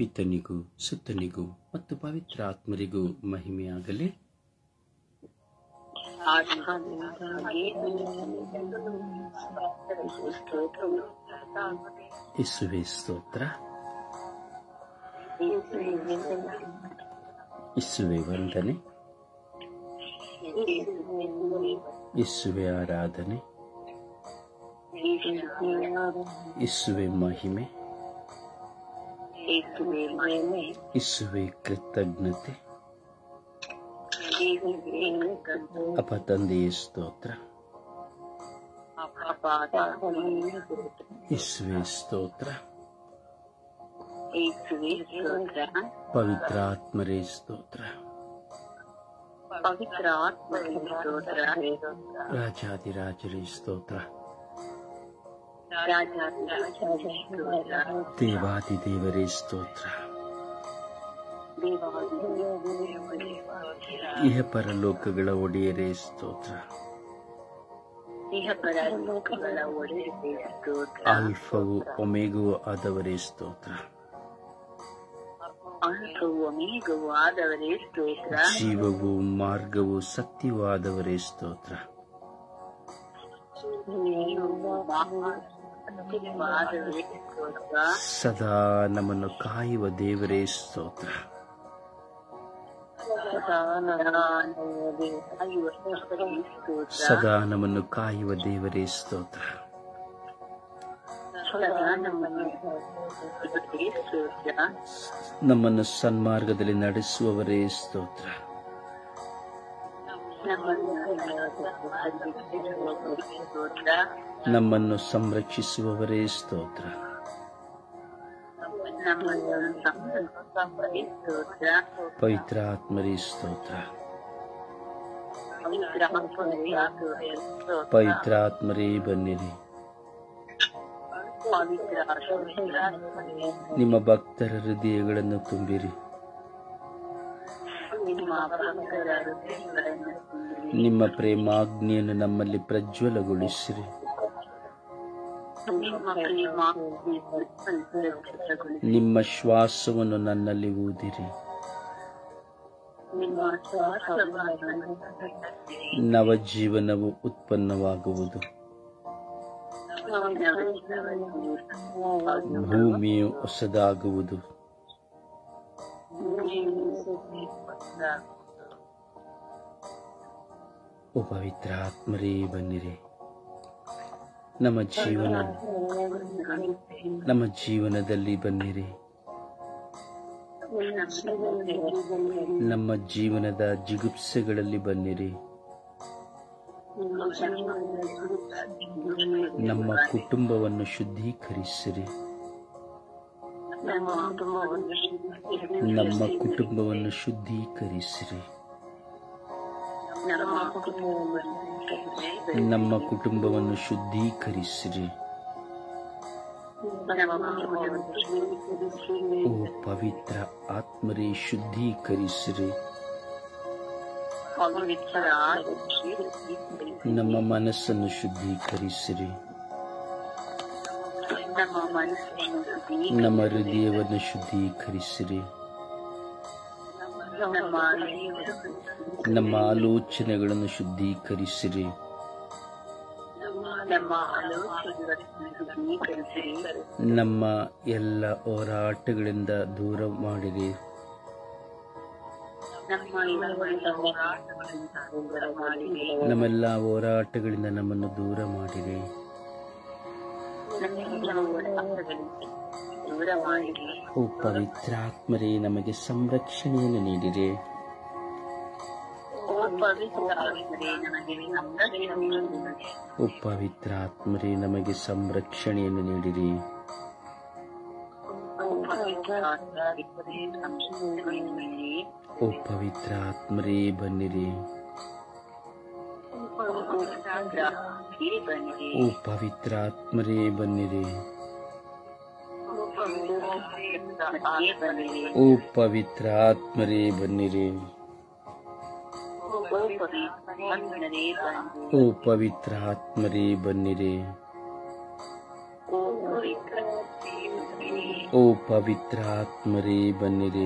ಪಿತನಿಗೂ ಸುತ್ತನಿಗೂ ಮತ್ತು ಪವಿತ್ರ ಆತ್ಮರಿಗೂ ಮಹಿಮೆಯಾಗಲಿ ಯೇಸುವೆ ಸ್ತೋತ್ರ ಯೇಸುವೆ ವಂದನೆ ಯೇಸುವೆ ಆರಾಧನೆ ಯೇಸುವೆ ಮಹಿಮೆ ಯೇಸುವೆ ಕೃತಜ್ಞತೆ ಅಪ ತಂದೆಯ ಸ್ತೋತ್ರ ಯೇಸುವೆ ಸ್ತೋತ್ರ ಪವಿತ್ರ ಆತ್ಮರೇ ಸ್ತೋತ್ರ ಪವಿತ್ರ ಆತ್ಮ ಸ್ತೋತ್ರ ರಾಜಾದಿರಾಜರೇ ಸ್ತೋತ್ರ ರಾಜಾಧಿರಾಜನೇ ಸ್ತೋತ್ರ ದೇವಾದಿ ದೇವರೇ ಸ್ತೋತ್ರ ದೇವಾದಿದೇವನೇ ಸ್ತೋತ್ರ ಇಹ ಪರಲೋಕಗಳ ಒಡೆಯರೇ ಸ್ತೋತ್ರ ಇಹಪರ ಲೋಕಗಳ ಒಡೆಯರೇ ಸ್ತೋತ್ರ ಆಲ್ಫವು ಒಮೇಗವು ಆದವರೇ ಸ್ತೋತ್ರ ಅಲ್ಪವು ಅಮೇಘವು ಆದವರೇ ಸ್ತೋತ್ರ ಜೀವವು ಮಾರ್ಗವು ಸತ್ಯವೂ ಆದವರೇ ಸ್ತೋತ್ರ ನೀವು ಮಹಾಸತ್ಯವಾದವರೇ ಸ್ತೋತ್ರ ಸದಾ ನಮ್ಮನ್ನು ಕಾಯುವ ದೇವರೇ ಸ್ತೋತ್ರ ಸದಾ ನಮ್ಮನ್ನು ಕಾಯುವ ಸ್ತೋತ್ರವೇ ಸ್ತೋತ್ರ ಸದಾ ನಮ್ಮನ್ನು ಕಾಯುವ ದೇವರೇ ಸ್ತೋತ್ರ ಸದಾ ನಮ್ಮನ್ನು ಕಾಯುವವರೇ ಸ್ತೋತ್ರ ನಮ್ಮನ್ನು ಸನ್ಮಾರ್ಗದಲ್ಲಿ ನಡೆಸುವವರೇ ಸ್ತೋತ್ರ ನಮ್ಮನ್ನು ಸ್ತೋತ್ರ ನಮ್ಮನ್ನು ಸಂರಕ್ಷಿಸುವವರೇ ಸ್ತೋತ್ರ ನಮ್ಮನ್ನು ಸಂರಕ್ಷಿಸುವವರೇ ಸ್ತೋತ್ರ ಪವಿತ್ರ ಆತ್ಮರೇ ಸ್ತೋತ್ರ ಪವಿತ್ರ ಆತ್ಮವೇ ಸ್ತೋತ್ರ ಪವಿತ್ರ ಆತ್ಮರೇ ಬನ್ನಿರಿ ಪವಿತ್ರ ಆತ್ಮವೇ ನಿಮ್ಮ ಭಕ್ತರ ಹೃದಯಗಳನ್ನು ತುಂಬಿರಿ ನಿಮ್ಮ ಭಕ್ತರ ಹೃದಯಗಳನ್ನು ತುಂಬಿರಿ. ನಿಮ್ಮ ಪ್ರೇಮಾಗ್ನಿಯನ್ನು ನಮ್ಮಲ್ಲಿ ಪ್ರಜ್ವಲಗೊಳಿಸಿರಿ ನಿಮ್ಮ ಪ್ರೇಮ ನಿಮ್ಮ ಶ್ವಾಸವನ್ನು ನನ್ನಲ್ಲಿ ಊದಿರಿ ನಿಮ್ಮ ಶ್ವಾಸವನ್ನು ನವಜೀವನವು ಉತ್ಪನ್ನವಾಗುವುದು ಭೂಮಿಯು ಹೊಸದಾಗುವುದು ಓ ಪವಿತ್ರ ಆತ್ಮರೇ ಬನ್ನಿರಿ ನಮ್ಮ ಜೀವನ ನಮ್ಮ ಜೀವನದಲ್ಲಿ ಬನ್ನಿರಿ ನಮ್ಮ ಜೀವನದ ಜಿಗುಪ್ಸೆಗಳಲ್ಲಿ ಬನ್ನಿರಿ ನಮ್ಮ ಕುಟುಂಬವನ್ನು ಶುದ್ಧೀಕರಿಸಿರಿ ನಮ್ಮ ಕುಟುಂಬವನ್ನು ಶುದ್ಧೀಕರಿಸಿರಿ ನಮ್ಮ ಕುಟುಂಬವನ್ನು ಶುದ್ಧೀಕರಿಸಿರಿ ಓ ಪವಿತ್ರ ಆತ್ಮರೇ ಶುದ್ಧೀಕರಿಸಿರಿ ನಮ್ಮ ಮನಸ್ಸನ್ನು ಶುದ್ಧೀಕರಿಸಿರಿ ನಮ್ಮ ಮನಸ್ಸನ್ನು ನಮ್ಮ ಹೃದಯವನ್ನು ಶುದ್ಧೀಕರಿಸಿರಿ ನಮ್ಮ ನಮ್ಮ ಆಲೋಚನೆಗಳನ್ನು ಶುದ್ಧೀಕರಿಸಿರಿ ನಮ್ಮ ಆಲೋಚನೆಗಳನ್ನು ಶುದ್ಧೀಕರಿಸಿರಿ ನಮ್ಮ ಎಲ್ಲ ಹೋರಾಟಗಳಿಂದ ದೂರ ಮಾಡಿರಿ ನಮ್ಮ ಇವುಗಳಿಂದ ಹೋರಾಟಗಳಿಂದ ದೂರ ಮಾಡಿರಿ ನಮ್ಮೆಲ್ಲ ಹೋರಾಟಗಳಿಂದ ನಮ್ಮನ್ನು ದೂರ ಮಾಡಿರಿ ನಮ್ಮೆಲ್ಲ ಹೋರಾಟಗಳಿಂದ ದೂರ ಮಾಡಿರಿ ಓ ಪವಿತ್ರಾತ್ಮರೇ ನಮಗೆ ಸಂರಕ್ಷಣೆಯನ್ನು ನೀಡಿರಿ ಓ ಪವಿತ್ರ ಆತ್ಮರೇ ನಮಗೆ ಸಂರಕ್ಷಣೆಯನ್ನು ನೀಡಿರಿ. ಓ ಪವಿತ್ರಾತ್ಮರೇ ನಮಗೆ ಸಂರಕ್ಷಣೆಯನ್ನು ನೀಡಿರಿ ಓ ಪವಿತ್ರ ಆತ್ಮರೇ ಸಂರಕ್ಷಣೆಯನ್ನು ನೀಡಿರಿ. ಓ ಪವಿತ್ರಾತ್ಮರೇ ಬನ್ನಿರಿ ಓ ಪವಿತ್ರ ಆತ್ಮರೇ ಬನ್ನಿರಿ. ಓ ಪವಿತ್ರಾತ್ಮರೇ ಬನ್ನಿರಿ ಓ ಪವಿತ್ರ ಆತ್ಮರೇ ಬನ್ನಿರಿ. ಓ ಪವಿತ್ರಾತ್ಮರೇ ಬನ್ನಿರಿ ಓ ಪವಿತ್ರ ಆತ್ಮರೇ ಬನ್ನಿರಿ. ಓ ಪವಿತ್ರಾತ್ಮರೇ ಬನ್ನಿರಿ ಓ ಪವಿತ್ರ ಆತ್ಮರೇ ಬನ್ನಿರಿ. ಓ ಪವಿತ್ರಾತ್ಮರೇ ಬನ್ನಿರಿ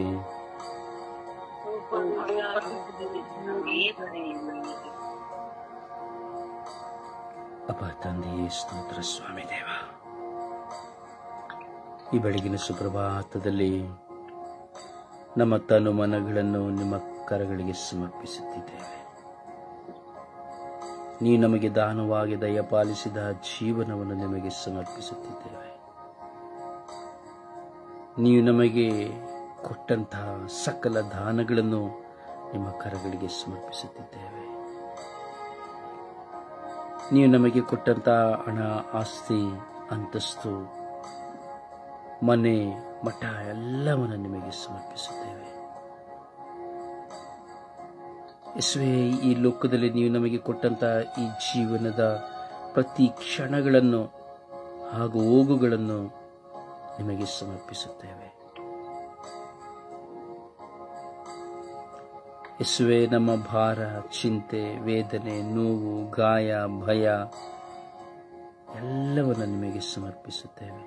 ಅಪ್ಪ ತಂದೆಯೇ ಸ್ತೋತ್ರ ಸ್ವಾಮಿ ದೇವ ಈ ಬೆಳಗಿನ ಸುಪ್ರಭಾತದಲ್ಲಿ ನಮ್ಮ ತನು ಮನಗಳನ್ನು ನಿಮ್ಮ ಕರಗಳಿಗೆ ಸಮರ್ಪಿಸುತ್ತಿದ್ದೇವೆ ನೀವು ನಮಗೆ ದಾನವಾಗಿ ದಯಪಾಲಿಸಿದ ಜೀವನವನ್ನು ನಿಮಗೆ ಸಮರ್ಪಿಸುತ್ತಿದ್ದೇವೆ ನೀವು ನಮಗೆ ಕೊಟ್ಟಂತಹ ಸಕಲ ದಾನಗಳನ್ನು ನಿಮ್ಮ ಕರಗಳಿಗೆ ಸಮರ್ಪಿಸುತ್ತಿದ್ದೇವೆ ನೀವು ನಮಗೆ ಕೊಟ್ಟಂತಹ ಹಣ ಆಸ್ತಿ ಅಂತಸ್ತು ಮನೆ ಮಠ ಎಲ್ಲವನ್ನು ನಿಮಗೆ ಸಮರ್ಪಿಸುತ್ತೇವೆ ಯೇಸುವೆ ಈ ಲೋಕದಲ್ಲಿ ನೀವು ನಮಗೆ ಕೊಟ್ಟಂತಹ ಈ ಜೀವನದ ಪ್ರತಿ ಕ್ಷಣಗಳನ್ನು ಹಾಗೂ ಹೋಗುಗಳನ್ನು ನಿಮಗೆ ಸಮರ್ಪಿಸುತ್ತೇವೆ ಯೇಸುವೆ ನಮ್ಮ ಭಾರ ಚಿಂತೆ ವೇದನೆ ನೋವು ಗಾಯ ಭಯ ಎಲ್ಲವನ್ನು ನಿಮಗೆ ಸಮರ್ಪಿಸುತ್ತೇವೆ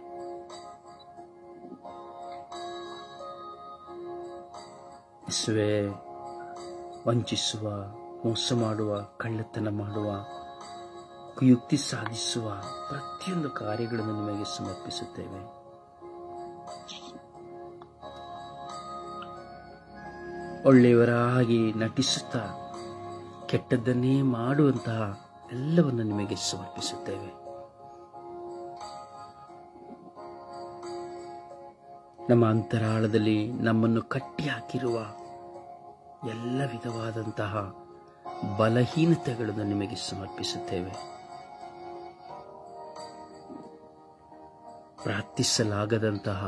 ಯೇಸುವೆ ವಂಚಿಸುವ ಮೋಸ ಮಾಡುವ ಕಳ್ಳತನ ಮಾಡುವ ಕುಯುಕ್ತಿ ಸಾಧಿಸುವ ಪ್ರತಿಯೊಂದು ಕಾರ್ಯಗಳನ್ನು ನಿಮಗೆ ಸಮರ್ಪಿಸುತ್ತೇವೆ ಒಳ್ಳೆಯವರಾಗಿ ನಟಿಸುತ್ತಾ ಕೆಟ್ಟದ್ದನ್ನೇ ಮಾಡುವಂತಹ ಎಲ್ಲವನ್ನು ನಿಮಗೆ ಸಮರ್ಪಿಸುತ್ತೇವೆ ನಮ್ಮ ಅಂತರಾಳದಲ್ಲಿ ನಮ್ಮನ್ನು ಕಟ್ಟಿ ಹಾಕಿರುವ ಎಲ್ಲ ವಿಧವಾದಂತಹ ಬಲಹೀನತೆಗಳನ್ನು ನಿಮಗೆ ಸಮರ್ಪಿಸುತ್ತೇವೆ ಪ್ರಾರ್ಥಿಸಲಾಗದಂತಹ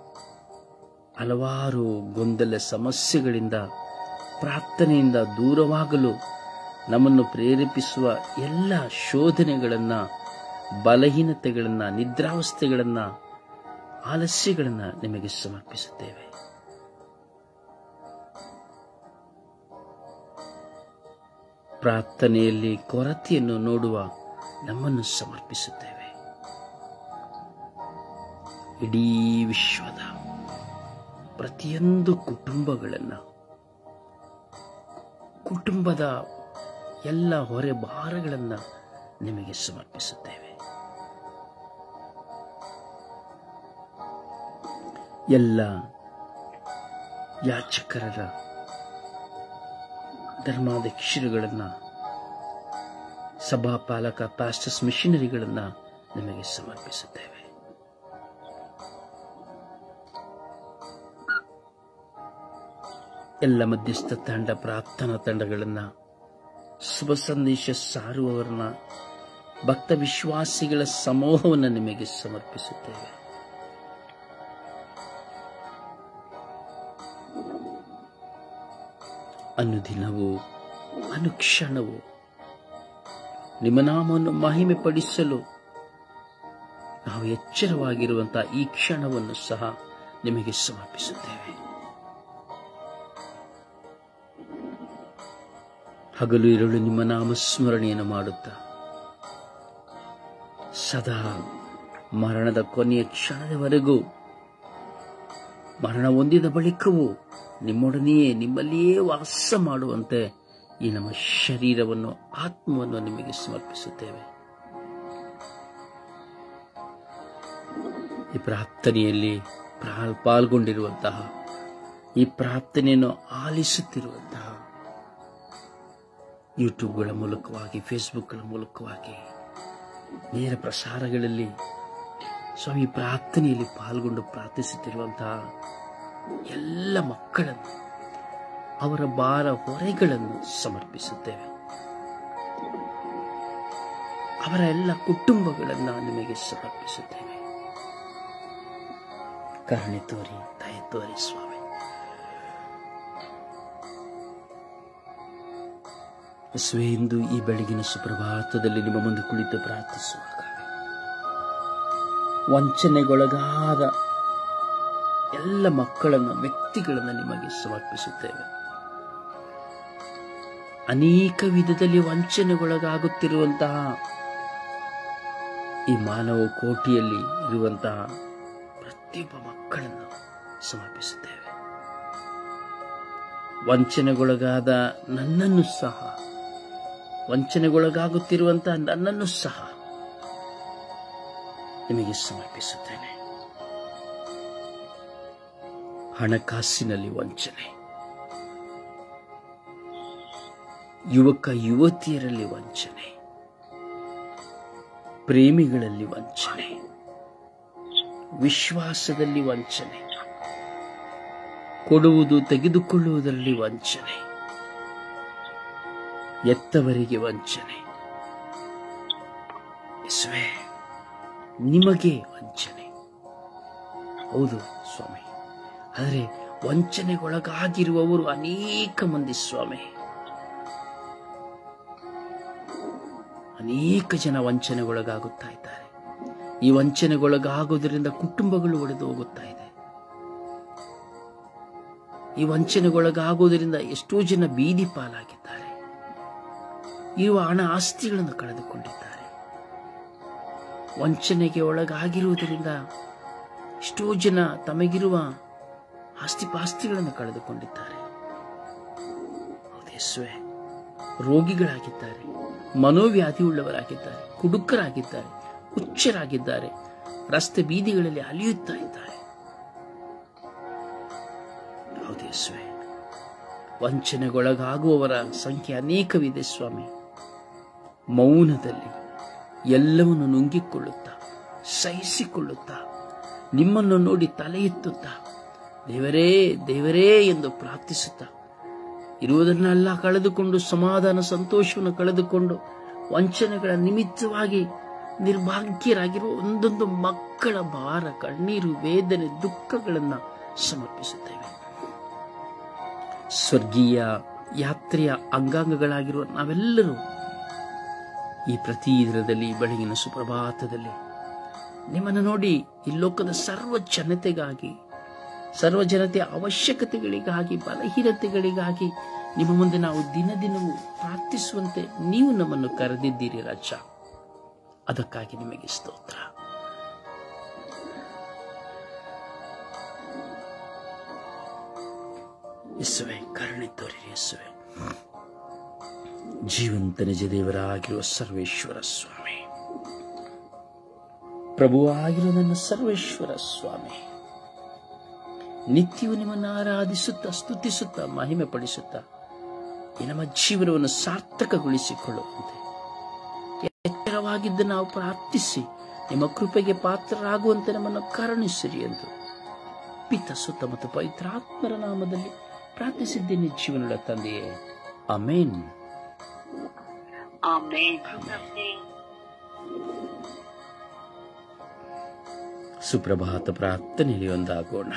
ಹಲವಾರು ಗೊಂದಲ ಸಮಸ್ಯೆಗಳಿಂದ ಪ್ರಾರ್ಥನೆಯಿಂದ ದೂರವಾಗಲು ನಮ್ಮನ್ನು ಪ್ರೇರೇಪಿಸುವ ಎಲ್ಲ ಶೋಧನೆಗಳನ್ನು ಬಲಹೀನತೆಗಳನ್ನು ನಿದ್ರಾವಸ್ಥೆಗಳನ್ನು ಆಲಸ್ಯಗಳನ್ನು ನಿಮಗೆ ಸಮರ್ಪಿಸುತ್ತೇವೆ ಪ್ರಾರ್ಥನೆಯಲ್ಲಿ ಕೊರತೆಯನ್ನು ನೋಡುವ ನಮ್ಮನ್ನು ಸಮರ್ಪಿಸುತ್ತೇವೆ ಇಡೀ ವಿಶ್ವದ ಪ್ರತಿಯೊಂದು ಕುಟುಂಬಗಳನ್ನು ಕುಟುಂಬದ ಎಲ್ಲ ಹೊರೆ ಭಾರಗಳನ್ನು ನಿಮಗೆ ಸಮರ್ಪಿಸುತ್ತೇವೆ ಎಲ್ಲ ಯಾಚಕರ ಧರ್ಮಾಧ್ಯಕ್ಷರುಗಳನ್ನು ಸಭಾಪಾಲಕ ಪಾಸ್ಟರ್ಸ್ ಮಿಷನರಿಗಳನ್ನು ನಿಮಗೆ ಸಮರ್ಪಿಸುತ್ತೇವೆ ಎಲ್ಲ ಮಧ್ಯಸ್ಥ ತಂಡ ಪ್ರಾರ್ಥನಾ ತಂಡಗಳನ್ನು ಶುಭ ಸಂದೇಶ ಸಾರುವವರನ್ನ ಭಕ್ತ ವಿಶ್ವಾಸಿಗಳ ಸಮೂಹವನ್ನು ನಿಮಗೆ ಸಮರ್ಪಿಸುತ್ತೇವೆ ಅನುದಿನವೂ ಅನುಕ್ಷಣವೂ ನಿಮ್ಮ ನಾಮವನ್ನು ಮಹಿಮೆ ಪಡಿಸಲು ನಾವು ಎಚ್ಚರವಾಗಿರುವಂತಹ ಈ ಕ್ಷಣವನ್ನು ಸಹ ನಿಮಗೆ ಸಮರ್ಪಿಸುತ್ತೇವೆ ಹಗಲು ಇರಳು ನಿಮ್ಮ ನಾಮಸ್ಮರಣೆಯನ್ನು ಮಾಡುತ್ತಾ ಸದಾ ಮರಣದ ಕೊನೆಯ ಕ್ಷಣದವರೆಗೂ ಮರಣ ಹೊಂದಿದ ಬಳಿಕವೂ ನಿಮ್ಮೊಡನೆಯೇ ನಿಮ್ಮಲ್ಲಿಯೇ ವಾಸ ಮಾಡುವಂತೆ ಈ ನಮ್ಮ ಶರೀರವನ್ನು ಆತ್ಮವನ್ನು ನಿಮಗೆ ಸಮರ್ಪಿಸುತ್ತೇವೆ ಈ ಪ್ರಾರ್ಥನೆಯಲ್ಲಿ ಪ್ರಾ- ಪಾಲ್ಗೊಂಡಿರುವಂತಹ ಈ ಪ್ರಾರ್ಥನೆಯನ್ನು ಆಲಿಸುತ್ತಿರುವಂತಹ ಯೂಟ್ಯೂಬ್ಗಳ ಮೂಲಕವಾಗಿ ಫೇಸ್ಬುಕ್ಗಳ ಮೂಲಕವಾಗಿ ನೇರ ಪ್ರಸಾರಗಳಲ್ಲಿ ಸ್ವಾಮಿ ಪ್ರಾರ್ಥನೆಯಲ್ಲಿ ಪಾಲ್ಗೊಂಡು ಪ್ರಾರ್ಥಿಸುತ್ತಿರುವಂತಹ ಎಲ್ಲ ಮಕ್ಕಳನ್ನು ಅವರ ಭಾರ ಹೊರೆಗಳನ್ನು ಸಮರ್ಪಿಸುತ್ತೇವೆ ಅವರ ಎಲ್ಲ ಕುಟುಂಬಗಳನ್ನು ನಿಮಗೆ ಸಮರ್ಪಿಸುತ್ತೇವೆ ಕರುಣೆ ತೋರಿ ದಯ ತೋರಿ ಸ್ವಾಮಿ ಯೇಸುವೇ, ಇಂದು ಈ ಬೆಳಗಿನ ಸುಪ್ರಭಾತದಲ್ಲಿ ನಿಮ್ಮ ಮುಂದೆ ಕುಳಿತು ಪ್ರಾರ್ಥಿಸುವಾಗ ವಂಚನೆಗೊಳಗಾದ ಎಲ್ಲ ಮಕ್ಕಳನ್ನು ವ್ಯಕ್ತಿಗಳನ್ನು ನಿಮಗೆ ಸಮರ್ಪಿಸುತ್ತೇವೆ ಅನೇಕ ವಿಧದಲ್ಲಿ ವಂಚನೆಗೊಳಗಾಗುತ್ತಿರುವಂತಹ ಈ ಮಾನವ ಕೋಟಿಯಲ್ಲಿ ಇರುವಂತಹ ಪ್ರತಿಯೊಬ್ಬ ಮಕ್ಕಳನ್ನು ಸಮರ್ಪಿಸುತ್ತೇವೆ ವಂಚನೆಗೊಳಗಾದ ನನ್ನನ್ನು ಸಹ ವಂಚನೆಗೊಳಗಾಗುತ್ತಿರುವಂತಹ ನನ್ನನ್ನು ಸಹ ನಿಮಗೆ ಸಮರ್ಪಿಸುತ್ತೇನೆ ಹಣಕಾಸಿನಲ್ಲಿ ವಂಚನೆ ಯುವಕ ಯುವತಿಯರಲ್ಲಿ ವಂಚನೆ ಪ್ರೇಮಿಗಳಲ್ಲಿ ವಂಚನೆ ವಿಶ್ವಾಸದಲ್ಲಿ ವಂಚನೆ ಕೊಡುವುದು ತೆಗೆದುಕೊಳ್ಳುವುದರಲ್ಲಿ ವಂಚನೆ ಎತ್ತವರಿಗೆ ವಂಚನೆ ಯೇಸುವೇ ನಿಮಗೆ ವಂಚನೆ ಹೌದು ಸ್ವಾಮಿ ಆದರೆ ವಂಚನೆಗೊಳಗಾಗಿರುವವರು ಅನೇಕ ಮಂದಿ ಸ್ವಾಮಿ ಅನೇಕ ಜನ ವಂಚನೆಗೊಳಗಾಗುತ್ತಾ ಇದ್ದಾರೆ ಈ ವಂಚನೆಗೊಳಗಾಗೋದ್ರಿಂದ ಕುಟುಂಬಗಳು ಒಡೆದು ಹೋಗುತ್ತಾ ಇದೆ ಈ ವಂಚನೆಗೊಳಗಾಗೋದ್ರಿಂದ ಎಷ್ಟೋ ಜನ ಬೀದಿ ಪಾಲಾಗಿದ್ದಾರೆ ಇರುವ ಹಣ ಆಸ್ತಿಗಳನ್ನು ಕಳೆದುಕೊಂಡಿದ್ದಾರೆ ವಂಚನೆಗೆ ಒಳಗಾಗಿರುವುದರಿಂದ ಎಷ್ಟೋ ಜನ ತಮಗಿರುವ ಆಸ್ತಿ ಪಾಸ್ತಿಗಳನ್ನು ಕಳೆದುಕೊಂಡಿದ್ದಾರೆ ಹೌದು ಯೇಸುವೆ ರೋಗಿಗಳಾಗಿದ್ದಾರೆ ಮನೋವ್ಯಾಧಿ ಉಳ್ಳವರಾಗಿದ್ದಾರೆ ಕುಡುಕರಾಗಿದ್ದಾರೆ ಹುಚ್ಚರಾಗಿದ್ದಾರೆ ರಸ್ತೆ ಬೀದಿಗಳಲ್ಲಿ ಅಲಿಯುತ್ತಾ ಇದ್ದಾರೆ ಹೌದು ಯೇಸುವೆ ವಂಚನೆಗೊಳಗಾಗುವವರ ಸಂಖ್ಯೆ ಅನೇಕವಿದೆ ಸ್ವಾಮಿ ಮೌನದಲ್ಲಿ ಎಲ್ಲವನ್ನು ನುಂಗಿಕೊಳ್ಳುತ್ತಾ ಸಹಿಸಿಕೊಳ್ಳುತ್ತಾ ನಿಮ್ಮನ್ನು ನೋಡಿ ತಲೆ ಎತ್ತುತ್ತಾ ದೇವರೇ ದೇವರೇ ಎಂದು ಪ್ರಾರ್ಥಿಸುತ್ತಾ ಇರುವುದನ್ನೆಲ್ಲ ಕಳೆದುಕೊಂಡು ಸಮಾಧಾನ ಸಂತೋಷವನ್ನು ಕಳೆದುಕೊಂಡು ವಂಚನೆಗಳ ನಿಮಿತ್ತವಾಗಿ ನಿರ್ಭಾಗ್ಯರಾಗಿರುವ ಒಂದೊಂದು ಮಕ್ಕಳ ಭಾರ ಕಣ್ಣೀರು ವೇದನೆ ದುಃಖಗಳನ್ನು ಸಮರ್ಪಿಸುತ್ತೇವೆ ಸ್ವರ್ಗೀಯ ಯಾತ್ರೆಯ ಅಂಗಾಂಗಗಳಾಗಿರುವ ನಾವೆಲ್ಲರೂ ಈ ಪ್ರತಿ ದಿನದಲ್ಲಿ ಬೆಳಗಿನ ಸುಪ್ರಭಾತದಲ್ಲಿ ನಿಮ್ಮನ್ನು ನೋಡಿ ಈ ಲೋಕದ ಸರ್ವ ಜನತೆಗಾಗಿ ಸರ್ವ ಜನತೆಯ ಅವಶ್ಯಕತೆಗಳಿಗಾಗಿ ಬಲಹೀನತೆಗಳಿಗಾಗಿ ನಿಮ್ಮ ಮುಂದೆ ನಾವು ದಿನ ದಿನವೂ ಪ್ರಾರ್ಥಿಸುವಂತೆ ನೀವು ನಮ್ಮನ್ನು ಕರೆದಿದ್ದೀರಿ ರಾಜ ಅದಕ್ಕಾಗಿ ನಿಮಗೆ ಸ್ತೋತ್ರ ಯೇಸುವೆ ಕರುಣೆ ತೋರಿರಿ ಯೇಸುವೆ ಜೀವಂತ ನಿಜ ದೇವರಾಗಿರುವ ಸರ್ವೇಶ್ವರ ಸ್ವಾಮಿ ಪ್ರಭುವಾಗಿರುವ ನನ್ನ ಸರ್ವೇಶ್ವರ ಸ್ವಾಮಿ ನಿತ್ಯವೂ ನಿಮ್ಮನ್ನು ಆರಾಧಿಸುತ್ತಾ ಸ್ತುತಿಸುತ್ತಾ ಮಹಿಮೆ ಪಡಿಸುತ್ತಾ ಈ ನಮ್ಮ ಜೀವನವನ್ನು ಸಾರ್ಥಕಗೊಳಿಸಿಕೊಳ್ಳುವಂತೆ ಎಚ್ಚರವಾಗಿದ್ದ ನಾವು ಪ್ರಾರ್ಥಿಸಿ ನಿಮ್ಮ ಕೃಪೆಗೆ ಪಾತ್ರರಾಗುವಂತೆ ನಮ್ಮನ್ನು ಕರುಣಿಸಿರಿ ಎಂದು ಪಿತ ಸುತ್ತ ಮತ್ತು ಪವಿತ್ರಾತ್ಮರ ನಾಮದಲ್ಲಿ ಪ್ರಾರ್ಥಿಸಿದ್ದೇನೆ ಜೀವನದ ತಂದೆಯೇ ಅಮೇನ್ ಆಮೇನ್ ಸುಪ್ರಭಾತ ಪ್ರಾರ್ಥನೆಯಲ್ಲಿ ಒಂದಾಗೋಣ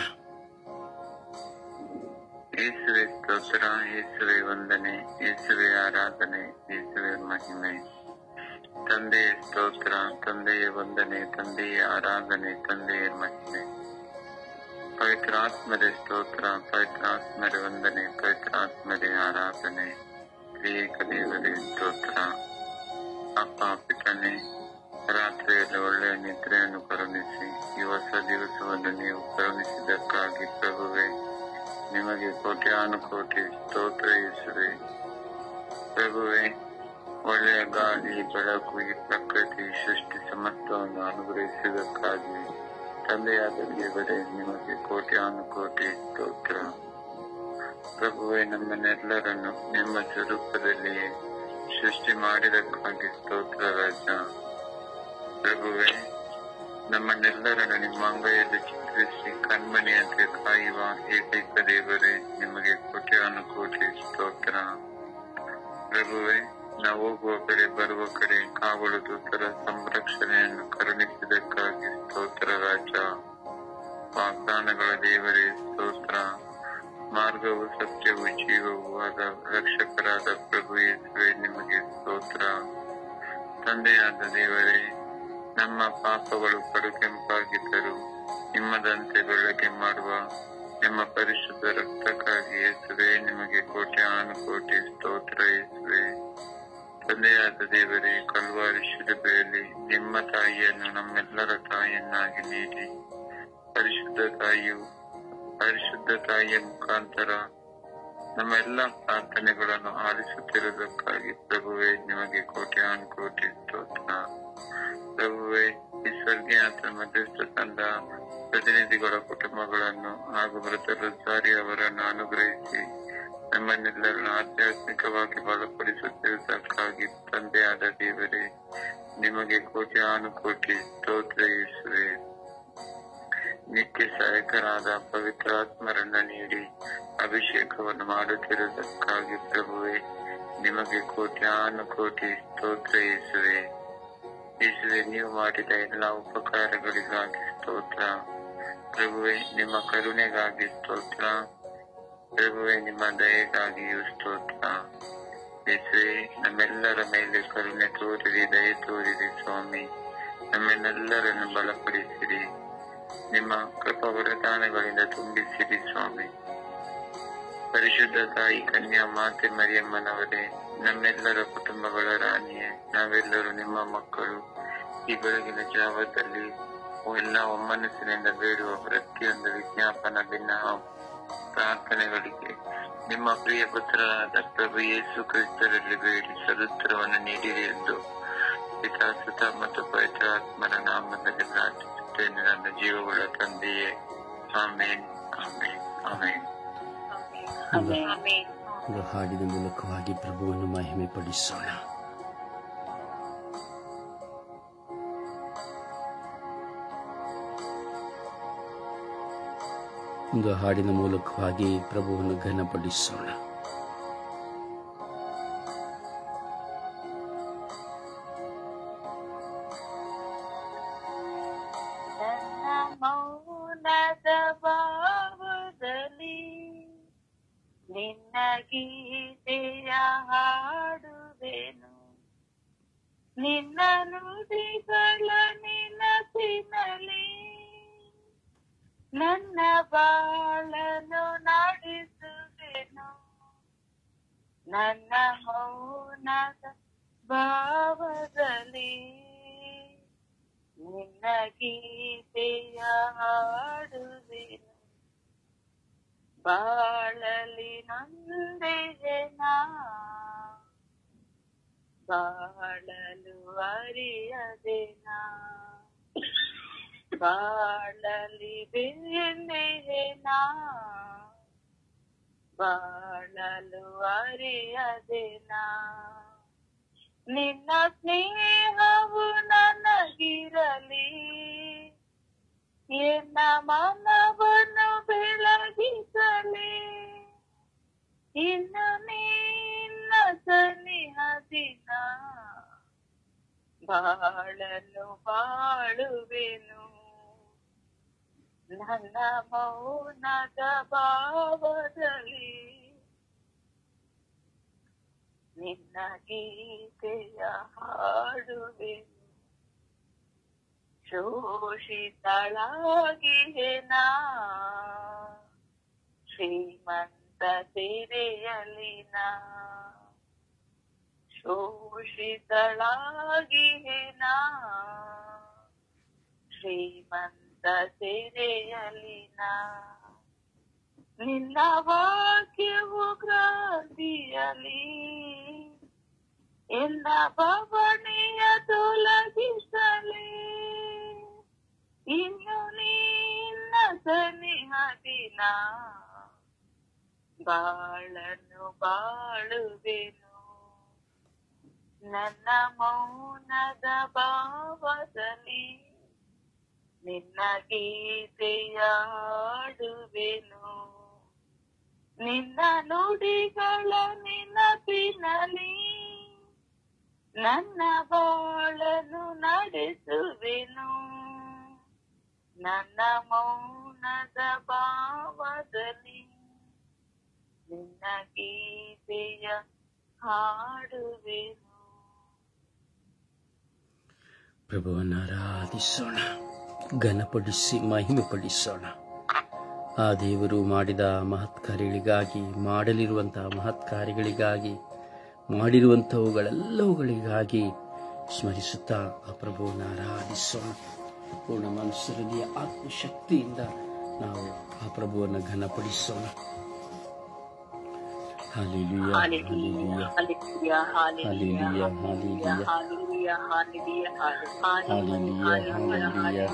ಯೇಸುವೆ ಸ್ತೋತ್ರ ಯೇಸುವೆ ವಂದನೆ ಯೇಸುವೆ ಆರಾಧನೆ ಯೇಸುವೆ ಮಹಿಮೆ ತಂದೆಯ ಸ್ತೋತ್ರ ತಂದೆಯ ವಂದನೆ ತಂದೆಯ ಆರಾಧನೆ ತಂದೆಯ ಮಹಿಮೆ ಪವಿತ್ರಾತ್ಮರ ಸ್ತೋತ್ರ ಪವಿತ್ರಾತ್ಮರ ವಂದನೆ ಪವಿತ್ರಾತ್ಮರ ಆರಾಧನೆ ತ್ರಿಯೇಕ ದೇವರೇ ಸ್ತೋತ್ರ ಅಪ್ಪ ಪಿತನೆ ರಾತ್ರಿಯಲ್ಲಿ ಒಳ್ಳೆಯ ನಿದ್ರೆಯನ್ನು ಕರುಣಿಸಿ ಈ ಹೊಸ ದಿವಸವನ್ನು ನೀವು ಕರುಣಿಸಿದ್ದಕ್ಕಾಗಿ ಪ್ರಭುವೆ ನಿಮಗೆ ಕೋಟ್ಯಾನುಕೋಟಿ ಸ್ತೋತ್ರ ಯೇಸುವೆ ಪ್ರಭುವೆ ಒಳ್ಳೆಯ ಗಾಳಿ ಬೆಳಕು ಈ ಪ್ರಕೃತಿ ಸೃಷ್ಟಿ ಸಮಸ್ತವನ್ನು ಅನುಗ್ರಹಿಸಿದ್ದಕ್ಕಾಗಿ ತಂದೆಯಾದ ದೇವರೇ ನಿಮಗೆ ಕೋಟ್ಯಾನುಕೋಟಿ ಸ್ತೋತ್ರ ಪ್ರಭುವೆ ನಮ್ಮನ್ನೆಲ್ಲರನ್ನು ನಿಮ್ಮ ಸ್ವರೂಪದಲ್ಲಿಯೇ ಸೃಷ್ಟಿ ಮಾಡಿದಕ್ಕಾಗಿ ಸ್ತೋತ್ರ ರಾಜ ಪ್ರಭುವೆ ನಮ್ಮನ್ನೆಲ್ಲರನ್ನು ನಿಮ್ಮ ಅಂಗೈಯಲ್ಲಿ ಚಿತ್ರಿಸಿ ಕಣ್ಮಣಿಯಂತೆ ಕಾಯುವ ಏಕೈಕ ದೇವರೇ ನಿಮಗೆ ಕೋಟ್ಯಾನುಕೋಟಿ ಸ್ತೋತ್ರ ಪ್ರಭುವೆ ನಾವು ಹೋಗುವ ಕಡೆ ಬರುವ ಕಡೆ ಕಾವಲು ದೂತರ ಸಂರಕ್ಷಣೆಯನ್ನು ಕರುಣಿಸಿದಕ್ಕಾಗಿ ಸ್ತೋತ್ರ ರಾಜ ವಾಗ್ದಾನಗಳ ದೇವರೇ ಸ್ತೋತ್ರ ಮಾರ್ಗವು ಸತ್ಯವು ಜೀವವು ಆದ ರಕ್ಷಕರಾದ ಪ್ರಭು ಯೇಸುವೆ ನಿಮಗೆ ಸ್ತೋತ್ರ ತಂದೆಯಾದ ದೇವರೇ ನಮ್ಮ ಪಾಪಗಳು ಕಡು ಕೆಂಪಾಗಿದ್ದರು ನಿಮ್ಮದಂತೆ ಬೆಳಗ್ಗೆ ಮಾಡುವ ನಿಮ್ಮ ಪರಿಶುದ್ಧ ರಕ್ತಕ್ಕಾಗಿ ಯೇಸುವೆ ನಿಮಗೆ ಕೋಟ್ಯಾನುಕೋಟಿ ಸ್ತೋತ್ರ ಯೇಸುವೆ ತಂದೆಯಾದ ದೇವರೇ ಕಲ್ವಾರಿ ಶಿಲುಬೆಯಲ್ಲಿ ನಿಮ್ಮ ತಾಯಿಯನ್ನು ನಮ್ಮೆಲ್ಲರ ತಾಯಿಯನ್ನಾಗಿ ನೀಡಿ ಪರಿಶುದ್ಧ ತಾಯಿಯು ಪರಿಶುದ್ಧ ತಾಯಿಯ ಮುಖಾಂತರ ನಮ್ಮ ಎಲ್ಲ ಪ್ರಾರ್ಥನೆಗಳನ್ನು ಆಲಿಸುತ್ತಿರುವುದಕ್ಕಾಗಿ ಪ್ರಭುವೇ ನಿಮಗೆ ಕೋಟ್ಯಾನು ಕೋಟಿ ಸ್ತೋತ್ರ ಪ್ರಭುವೇ ಈ ಸ್ವರ್ಗೀಯ ಮಧ್ಯಸ್ಥ ತಂಡ ಪ್ರತಿನಿಧಿಗಳ ಕುಟುಂಬಗಳನ್ನು ಹಾಗೂ ಮೃತ ಸಾರಿ ಅವರನ್ನು ಅನುಗ್ರಹಿಸಿ ನಮ್ಮನ್ನೆಲ್ಲರನ್ನು ಆಧ್ಯಾತ್ಮಿಕವಾಗಿ ಬಲಪಡಿಸುತ್ತಿರುವುದಕ್ಕಾಗಿ ತಂದೆಯಾದ ದೇವರೇ ನಿಮಗೆ ಕೋಟ್ಯಾನು ಕೋಟಿ ಸ್ತೋತ್ರ ಯೇಸುವೆ ನಿತ್ಯ ಸಹಾಯಕರಾದ ಪವಿತ್ರಾತ್ಮರನ್ನ ನೀಡಿ ಅಭಿಷೇಕವನ್ನು ಮಾಡುತ್ತಿರುವುದಕ್ಕಾಗಿ ಪ್ರಭುವೆ ನಿಮಗೆ ಕೋಟ್ಯಾನು ಕೋಟಿ ಸ್ತೋತ್ರ ಯೇಸುವೆ ಯೇಸುವೆ ನೀವು ಮಾಡಿದ ಎಲ್ಲಾ ಉಪಕಾರಗಳಿಗಾಗಿ ಸ್ತೋತ್ರ ಪ್ರಭುವೆ ನಿಮ್ಮ ಕರುಣೆಗಾಗಿ ಸ್ತೋತ್ರ ಪ್ರಭುವೆ ನಿಮ್ಮ ದಯೆಗಾಗಿಯೂ ಸ್ತೋತ್ರ ಯೇಸುವೆ ನಮ್ಮೆಲ್ಲರ ಮೇಲೆ ಕರುಣೆ ತೋರಿರಿ ದಯೆ ತೋರಿರಿ ಸ್ವಾಮಿ ನಮ್ಮನ್ನೆಲ್ಲರನ್ನು ಬಲಪಡಿಸಿರಿ ನಿಮ್ಮ ಕೃಪಾ ವರದಾನಗಳಿಂದ ತುಂಬಿಸಿರಿ ಸ್ವಾಮಿ ಪರಿಶುದ್ಧ ತಾಯಿ ಕನ್ಯಾ ಮಾತೆ ಮರಿಯಮ್ಮನವರೇ ನಮ್ಮೆಲ್ಲರ ಕುಟುಂಬಗಳ ರಾಣಿಯೇ ನಾವೆಲ್ಲರೂ ನಿಮ್ಮ ಮಕ್ಕಳು ಈ ಬೆಳಗಿನ ಜಾವದಲ್ಲಿ ಎಲ್ಲ ಒಮ್ಮನಸ್ಸಿನಿಂದ ಬೇಡುವ ಪ್ರತಿಯೊಂದು ವಿಜ್ಞಾಪನ ಭಿನ್ನ ಪ್ರಾರ್ಥನೆಗಳಿಗೆ ನಿಮ್ಮ ಪ್ರಿಯ ಪುತ್ರರಾದ ಪ್ರಭು ಯೇಸು ಕ್ರಿಸ್ತರಲ್ಲಿ ಬೇಡಿ ಸದುತ್ತರವನ್ನು ನೀಡಿರಿ ಎಂದು ಪಿತಾ ಸುತ ಮತ್ತು ಪವಿತ್ರಾತ್ಮರ ನಾಮದಲ್ಲಿ ಪ್ರಾರ್ಥಿಸುತ್ತೇನೆ ನನ್ನ ಜೀವಗಳ ತಂದೆಯೇ ಆಮೇನ್ ಆಮೇನ್ ಆಮೇನ್ ಆಮೇನ್ ಆಮೇನ್ ಒಂದು ಹಾಡಿನ ಮೂಲಕವಾಗಿ ಪ್ರಭುವನ್ನು ಮಹಿಮೆ ಪಡಿಸೋಣ ಒಂದು ಹಾಡಿನ ಮೂಲಕವಾಗಿ ಪ್ರಭುವನ್ನು ಘನಪಡಿಸೋಣ ನನ್ನ ಮೌನದ ಭಾವದಲ್ಲಿ ನಿನ್ನ ಗೀತೆಯ ಹಾಡುವೆನು ನಿನ್ನ ನುಡಿಗಳ ನೆನಪಿನಲ್ಲಿ ನನ್ನ ಬಾಳನು ನಡೆಸುವೆನು ನನ್ನ ಮೌನದ ಭಾವದಲ್ಲಿ ನಿನ್ನ ಗೀತೆಯ ಹಾಡುವೆನು ಬಾಳಲಿ ನೊಂದಿಗೆನ ಬಾಳಲು ಅರಿಯದೆನ ಬಾಳಲಿ ಬೆಂದಿಗೆನ ಬಾಳಲು ಅರಿಯದೆನ ನಿನ್ನ ಸ್ನೇಹವು ನನಗಿರಲಿ ಎನ್ನ ಮನವನ್ನು ಬೆಳಗಿಸಲಿ ಇನ್ನು ನಿನ್ನ ಸನಿಹ ದಿನ ಬಾಳನ್ನು ಬಾಳುವೆನು ನನ್ನ ಮೌನದ ಭಾವದಲ್ಲಿ ನಿನ್ನ ಗೀತೆಯ ಹಾಡುವೆನು ಶೋಷಿತಳಾಗಿಯೇ ನಾ ಶ್ರೀಮಂತ ತೆರೆಯಲಿನ ಶೋಷಿತಳಾಗಿಯೇ ನಾ ಶ್ರೀಮಂತ ತೆರೆಯಲಿನ ನಿನ್ನ ವಾಕ್ಯವು ಕ್ರಾಂತಿಯಲಿ ಎನ್ನ ಬವಣೆಯ ತೊಲಗಿಸಲಿ ಇನ್ನು ನಿನ್ನ ಸನಿಹ ದಿನ ಬಾಳನ್ನು ಬಾಳುವೆನು ನನ್ನ ಮೌನದ ಭಾವದಲ್ಲಿ ನಿನ್ನ ಗೀತೆಯ ಹಾಡುವೆನು ನಿನ್ನ ನುಡಿಗಳ ನೆನಪಿನಲಿ ನನ್ನ ಬಾಳನು ನಡೆಸುವೆನು ನನ್ನ ಮೌನದ ಭಾವದಲ್ಲಿ ನಿನ್ನ ಗೀತೆಯ ಹಾಡುವೆನು ಪ್ರಭುವನ್ನು ಆರಾಧಿಸೋಣ ಘನಪಡಿಸಿ ಮಹಿಮೆ ಪಡಿಸೋಣ ಆ ದೇವರು ಮಾಡಿದ ಮಹತ್ ಕಾರ್ಯಗಳಿಗಾಗಿ ಮಾಡಲಿರುವಂತಹ ಮಹತ್ ಕಾರ್ಯಗಳಿಗಾಗಿ ಮಾಡಿರುವಂಥವುಗಳೆಲ್ಲವುಗಳಿಗಾಗಿ ಸ್ಮರಿಸುತ್ತಾ ಆ ಪ್ರಭುವನ್ನು ಆರಾಧಿಸೋಣ ಪೂರ್ಣ ಮನಸ್ಸು ಹೃದಯ ಆತ್ಮಶಕ್ತಿಯಿಂದ ನಾವು ಆ ಪ್ರಭುವನ್ನು ಘನಪಡಿಸೋಣ hallelujah hallelujah Hallelujah, hallelujah, Hallelujah, hallelujah, hallelujah, Hallelujah, hallelujah,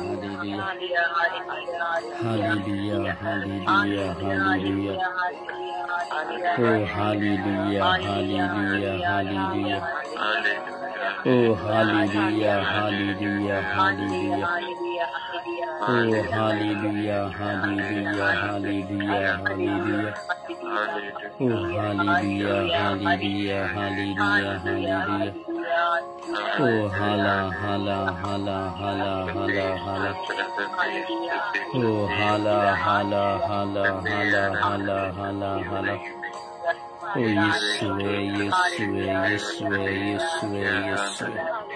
hallelujah. Hallelujah, hallelujah, hallelujah. Oh, hallelujah, hallelujah, hallelujah. Oh, hallelujah, hallelujah, hallelujah. Oh, hallelujah, hallelujah, hallelujah, hallelujah. Oh, hallelujah, hallelujah, hallelujah, hallelujah. Oh, hala, hala, hala, hala, hala, hala. Oh, hala, hala, hala, hala, hala, hala, hala. Oh, ಯೇಸುವೆ ಯೇಸುವೆ ಯೇಸುವೆ ಯೇಸುವೆ ಯೇಸುವೆ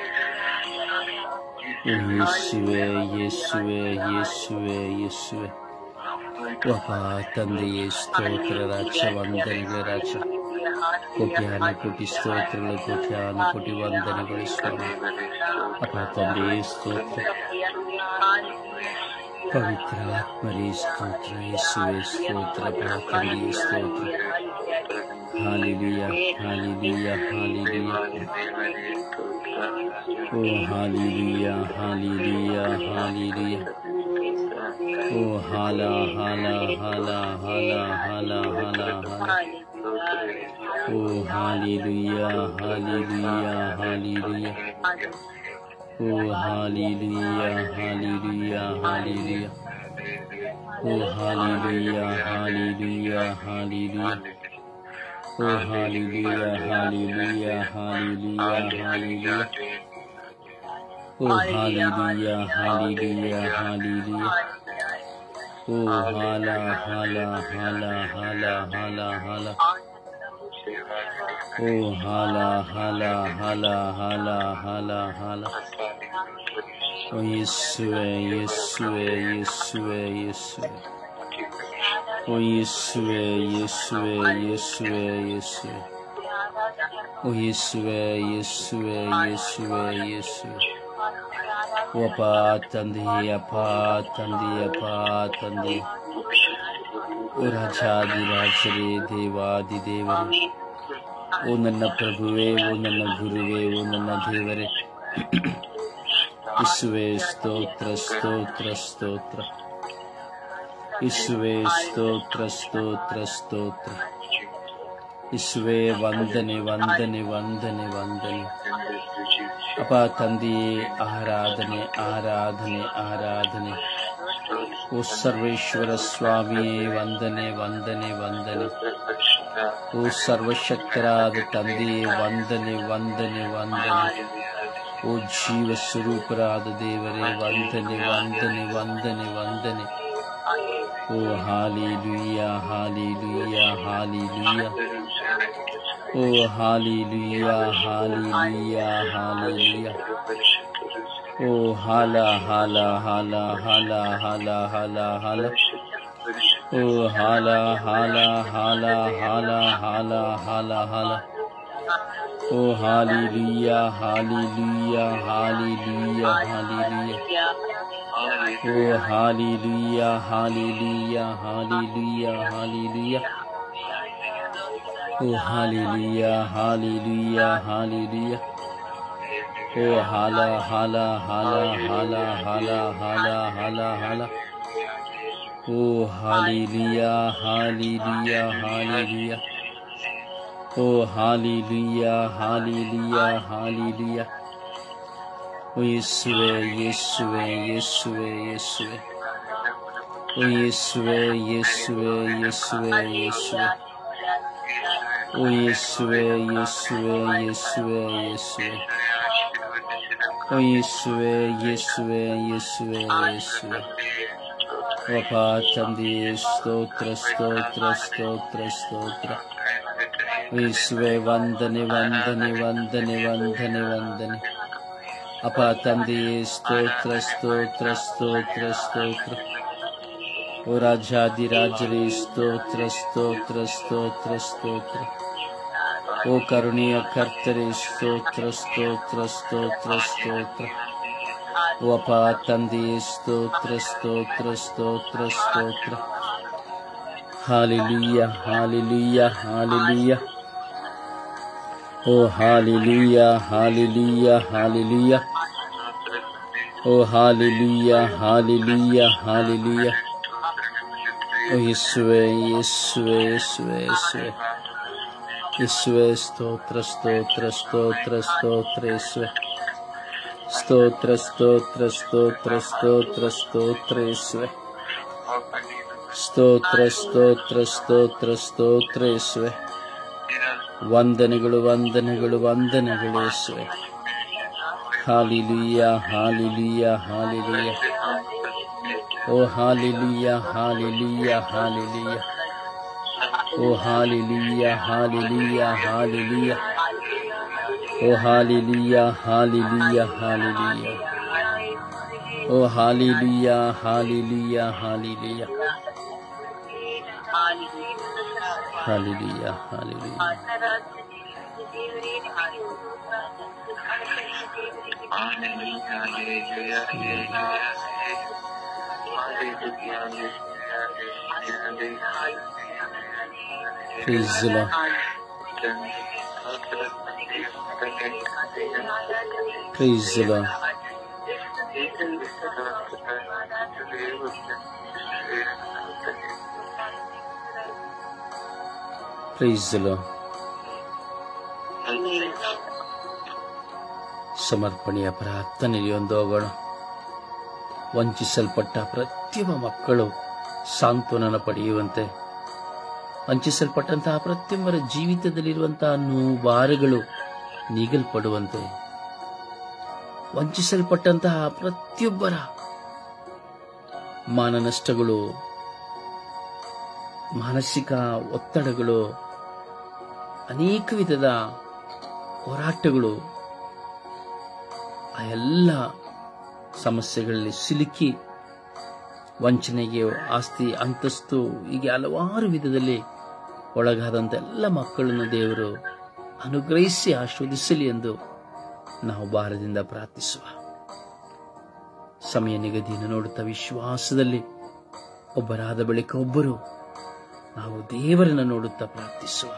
Oh, ಯೇಸುವೆ ಯೇಸುವೆ ಯೇಸುವೆ ಯೇಸುವೆ ಅಪ್ಪ ತಂದೆಯೇ ಸ್ತೋತ್ರ ರಾಜ ವಂದನೆಗಳು ರಾಜ ಕೋಟ್ಯಾನ ಕೋಟಿ ಸ್ತೋತ್ರಗಳು ಕೋಟ್ಯಾನ ಕೋಟಿ ವಂದನೆಗಳು ಸ್ವಾಮಿ ಅಪ್ಪ ತಂದೆಯೇ ಸ್ತೋತ್ರ ಪವಿತ್ರ ಆತ್ಮರೇ ಸ್ತೋತ್ರ ಯೇಸುವೆ ಸ್ತೋತ್ರ ಅಪ್ಪ ತಂದೆಯೇ ಸ್ತೋತ್ರ ಹಾಲಿಲಿಯ ಹಾಲಿಲಿಯ ಹಾಲಿಲಿಯ ಓ ಹಾಲಿಲಿಯ ಹಾಲಿಲಿಯ ಹಾಲಿಲಿಯ ಓ ಹಾಲ ಹಾಲ ಹಾಲ ಹಾಲ ಹಾಲ ಹಾಲ ಹಾಲ ಓ ಹಾಲಿಲುಯ್ಯ ಹಾಲಿಲುಯ್ಯ ಹಾಲಿಲುಯ್ಯ ಓ ಹಾಲಿಲುಯ್ಯ ಹಾಲಿಲುಯ್ಯ ಹಾಲಿಲುಯ್ಯ ಓ ಹಾಲಿಲುಯ್ಯ ಹಾಲಿಲುಯ್ಯ ಹಾಲಿಲುಯ್ಯ ಓ ಹಾಲಿಲುಯ್ಯ ಹಾಲಿಲುಯ್ಯ ಹಾಲಿಲುಯ್ಯ ಹಾಲಿಲುಯ್ಯ ಓ ಹಾಲಿಲುಯ್ಯ ಹಾಲಿಲುಯ್ಯ ಹಾಲಿಲುಯ್ಯ ಓ ಹಾಲ ಹಾಲ ಹಾಲ ಹಾಲ ಹಾಲ ಹಾಲ ಓ ಹಾಲ ಹಾಲ ಹಾಲ ಹಾಲ ಹಾಲ ಹಾಲ ಓ ಯೇಸುವೆ ಯೇಸುವೆ ಯೇಸುವೆ ಯೇಸುವೆ ಓ ಯೇಸುವೆ ಯೇಸುವೆ ಯೇಸುವೆ ಯೇಸುವೆ ಓ ಯೇಸುವೆ ಯೇಸುವೆ ಯೇಸುವೆ ಯೇಸುವೆ ಓ ಅಪ್ಪ ತಂದೆ ಅಪ್ಪ ತಂದೆ ಅಪ್ಪ ತಂದೆ ಓ ರಾಜಾದಿ ರಾಜರೇ ದೇವಾದಿ ದೇವರೇ ಓ ನನ್ನ ಪ್ರಭುವೇ ಓ ನನ್ನ ಗುರುವೇ ಓ ನನ್ನ ದೇವರೇ ಇಸುವೆ ಸ್ತೋತ್ರ ಸ್ತೋತ್ರ ಸ್ತೋತ್ರ ಇಸುವೆ ಸ್ತೋತ್ರ ಸ್ತೋತ್ರ ಸ್ತೋತ್ರ ಇಸುವೆ ವಂದನೆ ವಂದನೆ ವಂದನೆ ವಂದನೆ ಅಪ ತಂದೆಯೇ ಆರಾಧನೆ ಆರಾಧನೆ ಆರಾಧನೆ ಓ ಸರ್ವೇಶ್ವರ ಸ್ವಾಮಿಯೇ ವಂದನೆ ವಂದನೆ ವಂದನೆ ಓ ಸರ್ವಶಕ್ತರಾದ ತಂದೆಯೇ ವಂದನೆ ವಂದನೆ ವಂದನೆ ಓ ಜೀವ ಸ್ವರೂಪರಾದ ದೇವರೇ ವಂದನೆ ವಂದನೆ ವಂದನೆ ವಂದನೆ ಓ ಹಾಲಿ ಲುಯ್ಯ ಹಾಲಿ ಲುಯ್ಯ ಹಾಲಿ ಲುಯ್ಯ ಓ ಹಾಲಿ ಲುಯ್ಯ ಹಾಲಿ ಲುಯ್ಯ ಹಾಲಿ ಲುಯ್ಯ ಓ ಹಾಲ ಹಾಲ ಹಾಲ ಹಾಲ ಹಾಲ ಹಾಲ ಹಾಲ ಓ ಹಾಲ ಹಾಲ ಹಾಲ ಹಾಲ ಹಾಲ ಹಾಲ ಹಾಲ ಓ ಹಾಲಿ ಲುಯ್ಯ ಹಾಲಿ ಲುಯ್ಯ ಹಾಲಿ ಲುಯ್ಯ ಹಾಲಿ ಲುಯ್ಯ ಓ ಹಾಲಿ ಲುಯ್ಯ ಹಾಲಿ ಲುಯ್ಯ ಹಾಲಿ ಲುಯ್ಯ ಹಾಲಿ ಲುಯ್ಯ ಓ ಹಾಲಿ ಲುಯ್ಯ ಹಾಲಿ ಲುಯ್ಯ ಹಾಲಿ ಲುಯ್ಯ ಓ ಹಾಲ ಹಾಲ ಹಾಲ ಹಾಲ ಹಾಲ ಹಾಲ ಹಾಲ ಹಾಲ ಓ ಹಾಲಿ ಲುಯ್ಯ ಹಾಲಿ ಲುಯ್ಯ ಹಾಲಿ ಲುಯ್ಯ ಓ ಹಾಲಿ ಲುಯ್ಯ ಹಾಲಿ ಲುಯ್ಯ ಹಾಲಿ ಲುಯ್ಯ ಓ ಯೇಸುವೆ ಯೇಸುವೆ ಯೇಸುವೆ ಯೇಸುವೆ ಓ ಯೇಸುವೆ ಯೇಸುವೆ ಯೇಸುವೆ ಯೇಸುವೆ ಓ ಯೇಸುವೆ ಯೇಸುವೆ ಯೇಸುವೆ ಯೇಸುವೆ ಓ ಯೇಸುವೆ ಯೇಸುವೆ ಯೇಸುವೆ ಯೇಸುವೆ ಒಪ ತಂದೆಯೇ ಸ್ತೋತ್ರ ಸ್ತೋತ್ರ ಸ್ತೋತ್ರ ಸ್ತೋತ್ರ ಯೇಸುವೆ ವಂದನೆ ವಂದನೆ ವಂದನೆ ವಂದನೆ ವಂದನೆ ಅಪ ತಂದೆಯೇ ಸ್ತೋತ್ರ ಸ್ತೋತ್ರ ಸ್ತೋತ್ರ ಸ್ತೋತ್ರ ಓ ರಾಜಾದಿರಾಜರೇ ಸ್ತೋತ್ರ ಸ್ತೋತ್ರ ಸ್ತೋತ್ರ ಸ್ತೋತ್ರ ಓ ಕರುಣೆಯ ಕರ್ತರೆ ಸ್ತೋತ್ರ ಸ್ತೋತ್ರ ಸ್ತೋತ್ರ ಸ್ತೋತ್ರ ವಪ ತಂದೆ ಸ್ತೋತ್ರ ಸ್ತೋತ್ರ ಸ್ತೋತ್ರ ಸ್ತೋತ್ರ ಹಾಲಿಲುಯ್ಯ ಹಾಲಿಲುಯ್ಯ ಹಾಲಿಲುಯ್ಯ ಓ ಹಾಲಿಲುಯ್ಯ ಹಾಲಿಲುಯ್ಯ ಹಾಲಿಲುಯ್ಯ ಓ ಹಾಲಿಲುಯ್ಯ ಹಾಲಿಲುಯ್ಯ ಹಾಲಿಲುಯ್ಯ ಓ ಯೇಸುವೆ ಯೇಸುವೆ ಯೇಸುವೆ ಯೇಸುವೆ ಯೇಸುವೆ ಸ್ತೋತ್ರ ಸ್ತೋತ್ರ ಸ್ತೋತ್ರ ಸ್ತೋತ್ರ ಯೇಸುವೆ ಸ್ತೋತ್ರ ಸ್ತೋತ್ರ ಸ್ತೋತ್ರ ಸ್ತೋತ್ರ ಸ್ತೋತ್ರ ಯೇಸುವೆ ಸ್ತೋತ್ರ ಸ್ತೋತ್ರ ಸ್ತೋತ್ರ ಸ್ತೋತ್ರ ಯೇಸುವೆ ವಂದನೆಗಳು ವಂದನೆಗಳು ವಂದನೆಗಳು ಯೇಸುವೆ ಹಾಲಿಲುಯ್ಯ ಹಾಲಿಲುಯ್ಯ ಹಾಲಿಲುಯ್ಯ ಓ ಹಾಲಿಲುಯ್ಯ ಹಾಲಿಲುಯ್ಯ ಹಾಲಿಲುಯ್ಯ ಓ ಹಾಲಿಲುಯ್ಯ ಹಾಲಿಲುಯ್ಯ ಹಾಲಿಲುಯ್ಯ ಓ ಹಾಲಿಲುಯ್ಯ ಹಾಲಿಲುಯ್ಯ ಹಾಲಿಲುಯ್ಯ ಓ ಹಾಲಿಲುಯ್ಯ ಹಾಲಿಲುಯ್ಯ ಹಾಲಿಲುಯ್ಯ ಹಾಲಿಲುಯ್ಯ ಹಾಲಿಲುಯ್ಯ Praise the Lord. Praise the Lord. Praise the Lord. ಸಮರ್ಪಣೆಯ ಪ್ರಾರ್ಥನೆಯಲ್ಲಿ ಒಂದು ಹೋಗೋಣ ವಂಚಿಸಲ್ಪಟ್ಟ ಪ್ರತಿಯೊಬ್ಬ ಮಕ್ಕಳು ಸಾಂತ್ವನನ ಪಡೆಯುವಂತೆ ವಂಚಿಸಲ್ಪಟ್ಟಂತಹ ಪ್ರತಿಯೊಬ್ಬರ ಜೀವಿತದಲ್ಲಿರುವಂತಹ ನೋವಾರುಗಳು ನೀಗಲ್ಪಡುವಂತೆ ವಂಚಿಸಲ್ಪಟ್ಟಂತಹ ಪ್ರತಿಯೊಬ್ಬರ ಮಾನನಷ್ಟಗಳು ಮಾನಸಿಕ ಒತ್ತಡಗಳು ಅನೇಕ ವಿಧದ ಹೋರಾಟಗಳು ಆ ಎಲ್ಲ ಸಮಸ್ಯೆಗಳಲ್ಲಿ ಸಿಲುಕಿ ವಂಚನೆಗೆ ಆಸ್ತಿ ಅಂತಸ್ತು ಹೀಗೆ ಹಲವಾರು ವಿಧದಲ್ಲಿ ಒಳಗಾದಂಥ ಎಲ್ಲ ಮಕ್ಕಳನ್ನು ದೇವರು ಅನುಗ್ರಹಿಸಿ ಆಶೀರ್ವದಿಸಲಿ ಎಂದು ನಾವು ಭಾರದಿಂದ ಪ್ರಾರ್ಥಿಸುವ ಸಮಯ ನಿಗದಿಯನ್ನು ನೋಡುತ್ತಾ ವಿಶ್ವಾಸದಲ್ಲಿ ಒಬ್ಬರಾದ ಬಳಿಕ ಒಬ್ಬರು ನಾವು ದೇವರನ್ನು ನೋಡುತ್ತಾ ಪ್ರಾರ್ಥಿಸುವ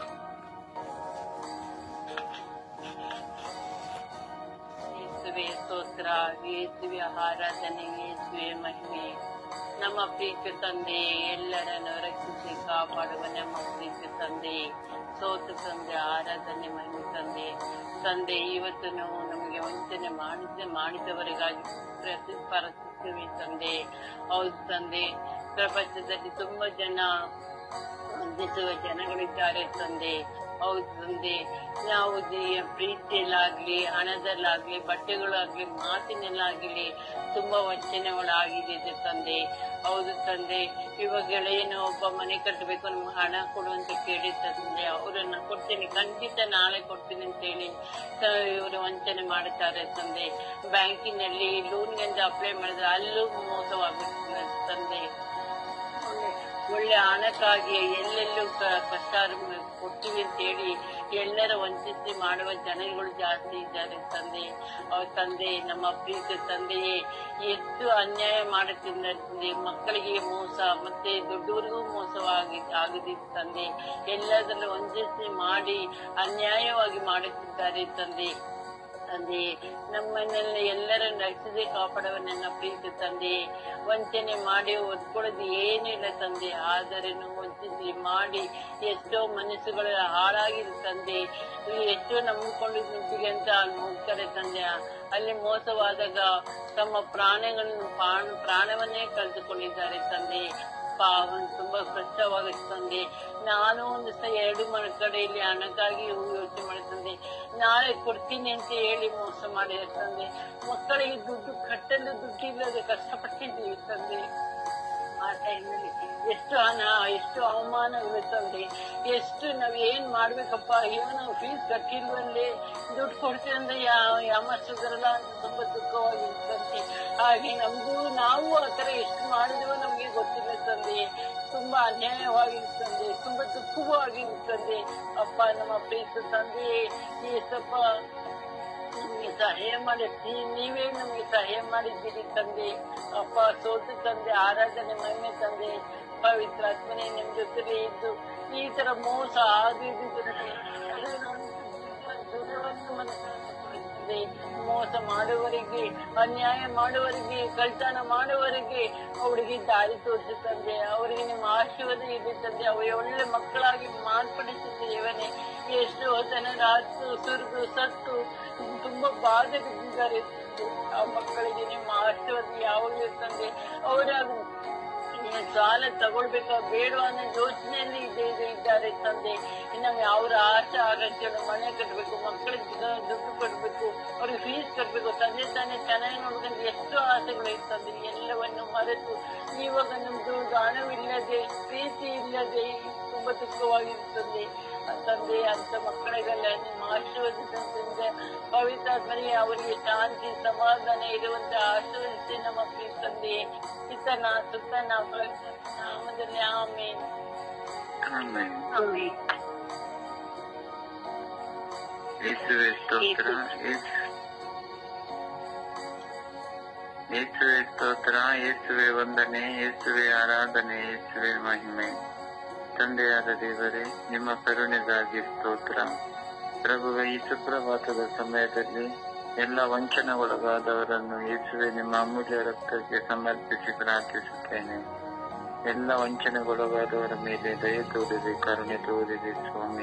ಯೇಸುವೆ ಸ್ತೋತ್ರ ಯೇಸುವೆ ಆರಾಧನೆ ಯೇಸುವೆ ಮಹಿಮೆ ನಮ್ಮ ಪ್ರೀತಿ ತಂದೆ ಎಲ್ಲರನ್ನು ರಕ್ಷಿಸಿ ಕಾಪಾಡುವ ನಮ್ಮ ಪ್ರೀತಿ ತಂದೆ ಸೋತು ತಂದೆ ಆರಾಧನೆ ಮಹಿಮೆ ತಂದೆ ತಂದೆ ಇವತ್ತು ನಾವು ನಮಗೆ ವಂಚನೆ ಮಾಡಿದ ಮಾಡಿದವರಿಗಾಗಿ ಪ್ರತಿ ಪರಸ್ತಿವೆ ತಂದೆ ಹೌದು ತಂದೆ ಪ್ರಪಂಚದಲ್ಲಿ ತುಂಬಾ ಜನ ವಂದಿಸುವ ಜನಗಳಿದ್ದಾರೆ ತಂದೆ ಹೌದು ತಂದೆ ನಾವು ಜೀ- ಪ್ರೀತಿಯಲ್ಲಾಗ್ಲಿ ಹಣದಲ್ಲಾಗ್ಲಿ ಬಟ್ಟೆಗಳಾಗ್ಲಿ ಮಾತಿನಲ್ಲಾಗ್ಲಿ ತುಂಬಾ ವಂಚನೆಗಳಾಗಿದೆ ತಂದೆ ಹೌದು ತಂದೆ ಇವಾಗ ಗೆಳೆಯನ ಒಬ್ಬ ಮನೆ ಕಟ್ಟಬೇಕು ನಮ್ಗೆ ಹಣ ಕೊಡುವಂತ ಕೇಳಿ ತಂದೆ ಅವರನ್ನ ಕೊಡ್ತೀನಿ ಖಂಡಿತ ನಾಳೆ ಕೊಡ್ತೀನಿ ಅಂತ ಹೇಳಿ ಇವರು ವಂಚನೆ ಮಾಡುತ್ತಾರೆ ತಂದೆ ಬ್ಯಾಂಕಿನಲ್ಲಿ ಲೋನ್ಗೆಂದು ಅಪ್ಲೈ ಮಾಡಿದ್ರೆ ಅಲ್ಲೂ ಮೋಸವಾಗುತ್ತದೆ ತಂದೆ ಒಳ್ಳೆ- ಒಳ್ಳೆ ಹಣಕ್ಕಾಗಿ ಎಲ್ಲೆಲ್ಲೂ ಕ- ಕಷ್ಟ ಅನುಭವ ಕೊಡ್ತೀವಿ ಅಂತ ಹೇಳಿ ಎಲ್ಲರ ವಂಚಿಸಿ ಮಾಡುವ ಜನಗಳು ಜಾಸ್ತಿ ಇದ್ದಾರೆ ತಂದೆ ಅವ್ರ ತಂದೆ ನಮ್ಮ ಪ್ರೀತಿ ತಂದೆಯೇ ಎಷ್ಟು ಅನ್ಯಾಯ ಮಾಡುತ್ತಿದ್ದಾರೆ ತಂದೆ ಮಕ್ಕಳಿಗೆ ಮೋಸ ಮತ್ತೆ ದೊಡ್ಡವರಿಗೂ ಮೋಸವಾಗಿ ಆಗಿದೆ ತಂದೆ ಎಲ್ಲದರಲ್ಲೂ ವಂಚಿಸಿ ಮಾಡಿ ಅನ್ಯಾಯವಾಗಿ ಮಾಡುತ್ತಿದ್ದಾರೆ ತಂದೆ ತಂದೆ ನಮ್ಮನ್ನೆಲ್ಲ ಎಲ್ಲರನ್ನು ರಕ್ಷಿಸಿ ಕಾಪಾಡುವ ನನ್ನ ಪ್ರೀತಿ ತಂದೆ ವಂಚನೆ ಮಾಡಿ ಒದ್ಕೊಳ್ಳೋದು ಏನಿಲ್ಲ ತಂದೆ ಆದರೆ ವಂಚಿಸಿ ಮಾಡಿ ಎಷ್ಟೋ ಮನಸ್ಸುಗಳು ಹಾಳಾಗಿದೆ ತಂದೆ ಇಲ್ಲಿ ಎಷ್ಟೋ ನಂಬಿಕೊಂಡು ನಿಂತಿಗೆ ಅಂತ ಹೋಗ್ತಾರೆ ತಂದೆ ಅಲ್ಲಿ ಮೋಸವಾದಾಗ ತಮ್ಮ ಪ್ರಾಣಗಳನ್ನು ಪ್ರಾಣ- ಪ್ರಾಣವನ್ನೇ ಕಳೆದುಕೊಂಡಿದ್ದಾರೆ ತಂದೆ ಪಾವ ತುಂಬಾ ಕಷ್ಟವಾಗುತ್ತೆ ತಂದೆ ನಾನು ಒಂದು ಸಹ ಎರಡು ಮರ ಕಡೆಯಲ್ಲಿ ಹಣಕ್ಕಾಗಿ ಯೋಚನೆ ಮಾಡಿ ತಂದೆ ನಾಳೆ ಕೊಡ್ತೀನಿ ಅಂತ ಹೇಳಿ ಮೋಸ ಮಾಡಿದ ತಂದೆ ಮಕ್ಕಳಿಗೆ ದುಡ್ಡು ಕಟ್ಟಲು ದುಡ್ಡು ಇಲ್ಲದೆ ಕಷ್ಟಪಟ್ಟಿದ್ದೀವಿ ತಂದೆ ಆ ಟೈಮಲ್ಲಿ ಎಷ್ಟು ಹಣ ಎಷ್ಟು ಅವಮಾನಗಳು ತಂದೆ ಎಷ್ಟು ನಾವ್ ಏನ್ ಮಾಡ್ಬೇಕಪ್ಪ ಅಯ್ಯೋ ನಾವು ಫೀಸ್ ಕಟ್ಟಿಲ್ವಲ್ಲೇ ದುಡ್ಡು ಕೊಡ್ತೀವಿ ಅಂದ್ರೆ ಯಾವ ಯಾಮರ್ಸಿದ್ರಲ್ಲ ಅಂತ ತುಂಬಾ ದುಃಖವಾಗಿರ್ತಂತೆ ಹಾಗೆ ನಮಗೂ ನಾವು ಆತರ ಎಷ್ಟು ಮಾಡಿದ್ವೋ ನಮ್ಗೆ ಗೊತ್ತಿಲ್ಲ ತಂದೆ ತುಂಬಾ ಅನ್ಯಾಯವಾಗಿರ್ತಂದೆ ತುಂಬಾ ದುಃಖವೂ ಆಗಿರ್ತಂದೆ ಅಪ್ಪ ನಮ್ಮ ಪ್ರೀತಿ ತಂದೆ ಏಸಪ್ಪ ನಿಮ್ಗೆ ಸಹಾಯ ಮಾಡಿ ನೀ- ನೀವೇ ನಮಗೆ ಸಹಾಯ ಮಾಡಿದ್ದೀರಿ ತಂದೆ ಅಪ್ಪ ಸೋತು ತಂದೆ ಆರಾಧನೆ ಮಹಿಮೆ ತಂದೆ ಪವಿತ್ರ ಆತ್ಮನೆ ನಿಮ್ ಜೊತೆಲಿ ಇದ್ದು ಈ ತರ ಮೋಸ ಅದು ಇದು ತಂದೆ ಅದು ನಮ್ಮ ದುರ್ಗವನ್ನು ಮನಸ್ಸಿನಲ್ಲಿ ಮೋಸ ಮಾಡುವವರಿಗೆ ಅನ್ಯಾಯ ಮಾಡುವವರಿಗೆ ಕಳ್ತನ ಮಾಡುವವರಿಗೆ ಅವರಿಗೆ ದಾರಿ ತೋರಿಸಿ ತಂದೆ ಅವರಿಗೆ ನಿಮ್ಮ ಆಶೀರ್ವಾದ ಇದೆ ತಂದೆ ಅವರಿಗೆ ಒಳ್ಳೆ ಮಕ್ಕಳಾಗಿ ಮಾರ್ಪಡಿಸಿದ್ದೇವನೇ ಎಷ್ಟು ಜನರಾತು ಸುರಿದು ಸತ್ತು ತುಂಬಾ ಬಾಧೆ ಬಿದ್ದಿದ್ದಾರೆ ಆ ಮಕ್ಕಳಿಗೆ ನಿಮ್ಮ ಆಶೀರ್ವಾದ ಯಾವಾಗಲೂ ತಂದೆ ಅವರ ಇನ್ನು ಸಾಲ ತಗೊಳ್ಬೇಕಾ ಬೇಡವಾ ಅನ್ನೋ ಯೋಚನೆಯಲ್ಲಿ ಇದೆ ಇದೆ ಇದ್ದಾರೆ ತಂದೆ ಇನ್ನು ಅವರ ಆಸೆ ಆರೈಕೆಗಳು ಮನೆ ಕಟ್ಟಬೇಕು ಮಕ್ಕಳಿಗೆ ದ- ದುಡ್ಡು ಕಟ್ಟಬೇಕು ಅವ್ರಿಗೆ ಫೀಸ್ ಕಟ್ಟಬೇಕು ತಂದೆ ತಾನೇ ಚೆನ್ನಾಗಿ ನೋಡ್ಕೊಂಡು ಎಷ್ಟು ಆಸೆಗಳು ಇರ್ತದೆ ಎಲ್ಲವನ್ನು ಮರೆತು ಇವಾಗ ನಮ್ದು ಹಣವಿಲ್ಲದೆ ಪ್ರೀತಿ ಇಲ್ಲದೆ ತುಂಬಾ ದುಃಖವಾಗಿರ್ತದೆ ಆ ತಂದೆ ಅಂತ ಮಕ್ಕಳಿಗೆಲ್ಲ ನಿಮ್ಮ ಆಶೀರ್ವದಿಸಿದ ಪವಿತ್ರಾತ್ಮರಿಗೆ ಅವರಿಗೆ ಶಾಂತಿ ಸಮಾಧಾನ ಇರುವಂತೆ ಆಶೀರ್ವದಿಸಿ ನಮ್ಮ ಪ್ರಿಯ ತಂದೆ ಇತನ ಸುತ್ತನ ನಾಮದಲ್ಲಿ ಆಮೇಲೆ ಆಮೆನ್ ಆಮೆನ್. ಯೇಸುವೆ ಸ್ತೋತ್ರ ಯೇಸು- ಯೇಸುವೆ ಸ್ತೋತ್ರ ಯೇಸುವೆ ವಂದನೆ ಯೇಸುವೆ ಆರಾಧನೆ ಯೇಸುವೆ ಮಹಿಮೆ ತಂದೆಯಾದ ದೇವರೇ ನಿಮ್ಮ ಕರುಣೆಗಾಗಿ ಸ್ತೋತ್ರ ಪ್ರಭುವೆ ಈ ಸುಪ್ರಭಾತದ ಸಮಯದಲ್ಲಿ ಎಲ್ಲ ವಂಚನೆಗೊಳಗಾದವರನ್ನು ಯೇಸುವೆ ನಿಮ್ಮ ಅಮೂಲ್ಯ ರಕ್ತಕ್ಕೆ ಸಮರ್ಪಿಸಿ ಪ್ರಾರ್ಥಿಸುತ್ತೇನೆ ಎಲ್ಲ ವಂಚನೆಗೊಳಗಾದವರ ಮೇಲೆ ದಯ ತೋರಿದೆ ಕರುಣೆ ತೋರಿದೆ ಸ್ವಾಮಿ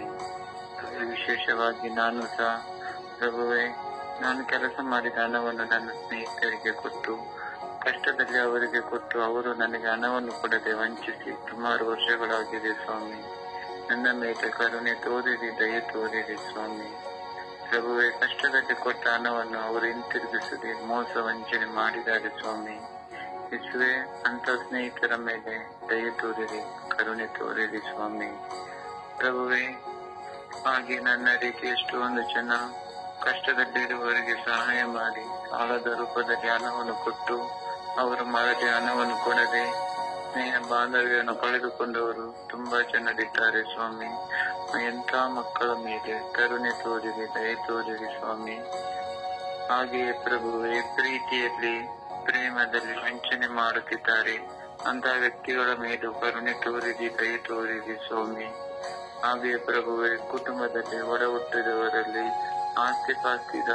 ವಿಶೇಷವಾಗಿ ನಾನು ಸಹ ಪ್ರಭುವೆ ನಾನು ಕೆಲಸ ಮಾಡಿದ ಹಣವನ್ನು ನನ್ನ ಸ್ನೇಹಿತರಿಗೆ ಕೊಟ್ಟು ಕಷ್ಟದಲ್ಲಿ ಅವರಿಗೆ ಕೊಟ್ಟು ಅವರು ನನಗೆ ಹಣವನ್ನು ಕೊಡದೆ ವಂಚಿಸಿ ಸುಮಾರು ವರ್ಷಗಳಾಗಿದೆ ಸ್ವಾಮಿ ನನ್ನ ಮೇಲೆ ಕರುಣೆ ತೋರಿರಿ ದಯೆ ತೋರಿರಿ ಸ್ವಾಮಿ ಪ್ರಭುವೆ ಕಷ್ಟದಲ್ಲಿ ಕೊಟ್ಟ ಹಣವನ್ನು ಅವರು ಹಿಂತಿರುಗಿಸದೆ ಮೋಸ ವಂಚನೆ ಮಾಡಿದ್ದಾರೆ ಸ್ವಾಮಿ ಯೇಸುವೆ ಅಂತ ಸ್ನೇಹಿತರ ಮೇಲೆ ದಯೆ ತೋರಿರಿ ಕರುಣೆ ತೋರಿರಿ ಸ್ವಾಮಿ ಪ್ರಭುವೆ ಹಾಗೆ ನನ್ನ ರೀತಿ ಎಷ್ಟೊಂದು ಜನ ಕಷ್ಟದಲ್ಲಿರುವವರಿಗೆ ಸಹಾಯ ಮಾಡಿ ಸಾಲದ ರೂಪದಲ್ಲಿ ಹಣವನ್ನು ಕೊಟ್ಟು ಅವರು ಮರಳಿ ಹಣವನ್ನು ಕೊಡದೆ ಸ್ನೇಹ ಬಾಂಧವ್ಯವನ್ನು ಕಳೆದುಕೊಂಡವರು ತುಂಬಾ ಜನರಿದ್ದಾರೆ ಸ್ವಾಮಿ ಎಂಥ ಮಕ್ಕಳ ಮೇಲೆ ಕರುಣೆ ತೋರಿರಿ ದಯೆ ತೋರಿರಿ ಸ್ವಾಮಿ ಹಾಗೆಯೇ ಪ್ರಭುವೆ ಪ್ರೀತಿಯಲ್ಲಿ ಪ್ರೇಮದಲ್ಲಿ ವಂಚನೆ ಮಾಡುತ್ತಿದ್ದಾರೆ ಅಂತ ವ್ಯಕ್ತಿಗಳ ಮೇಲೂ ಕರುಣೆ ತೋರಿರಿ ದಯೆ ತೋರಿರಿ ಸ್ವಾಮಿ ಹಾಗೆಯೇ ಪ್ರಭುವೆ ಕುಟುಂಬದಲ್ಲಿ ಹೊರ ಹುಟ್ಟಿದವರಲ್ಲಿ ಆಸ್ತಿ ಪಾಸ್ತಿದ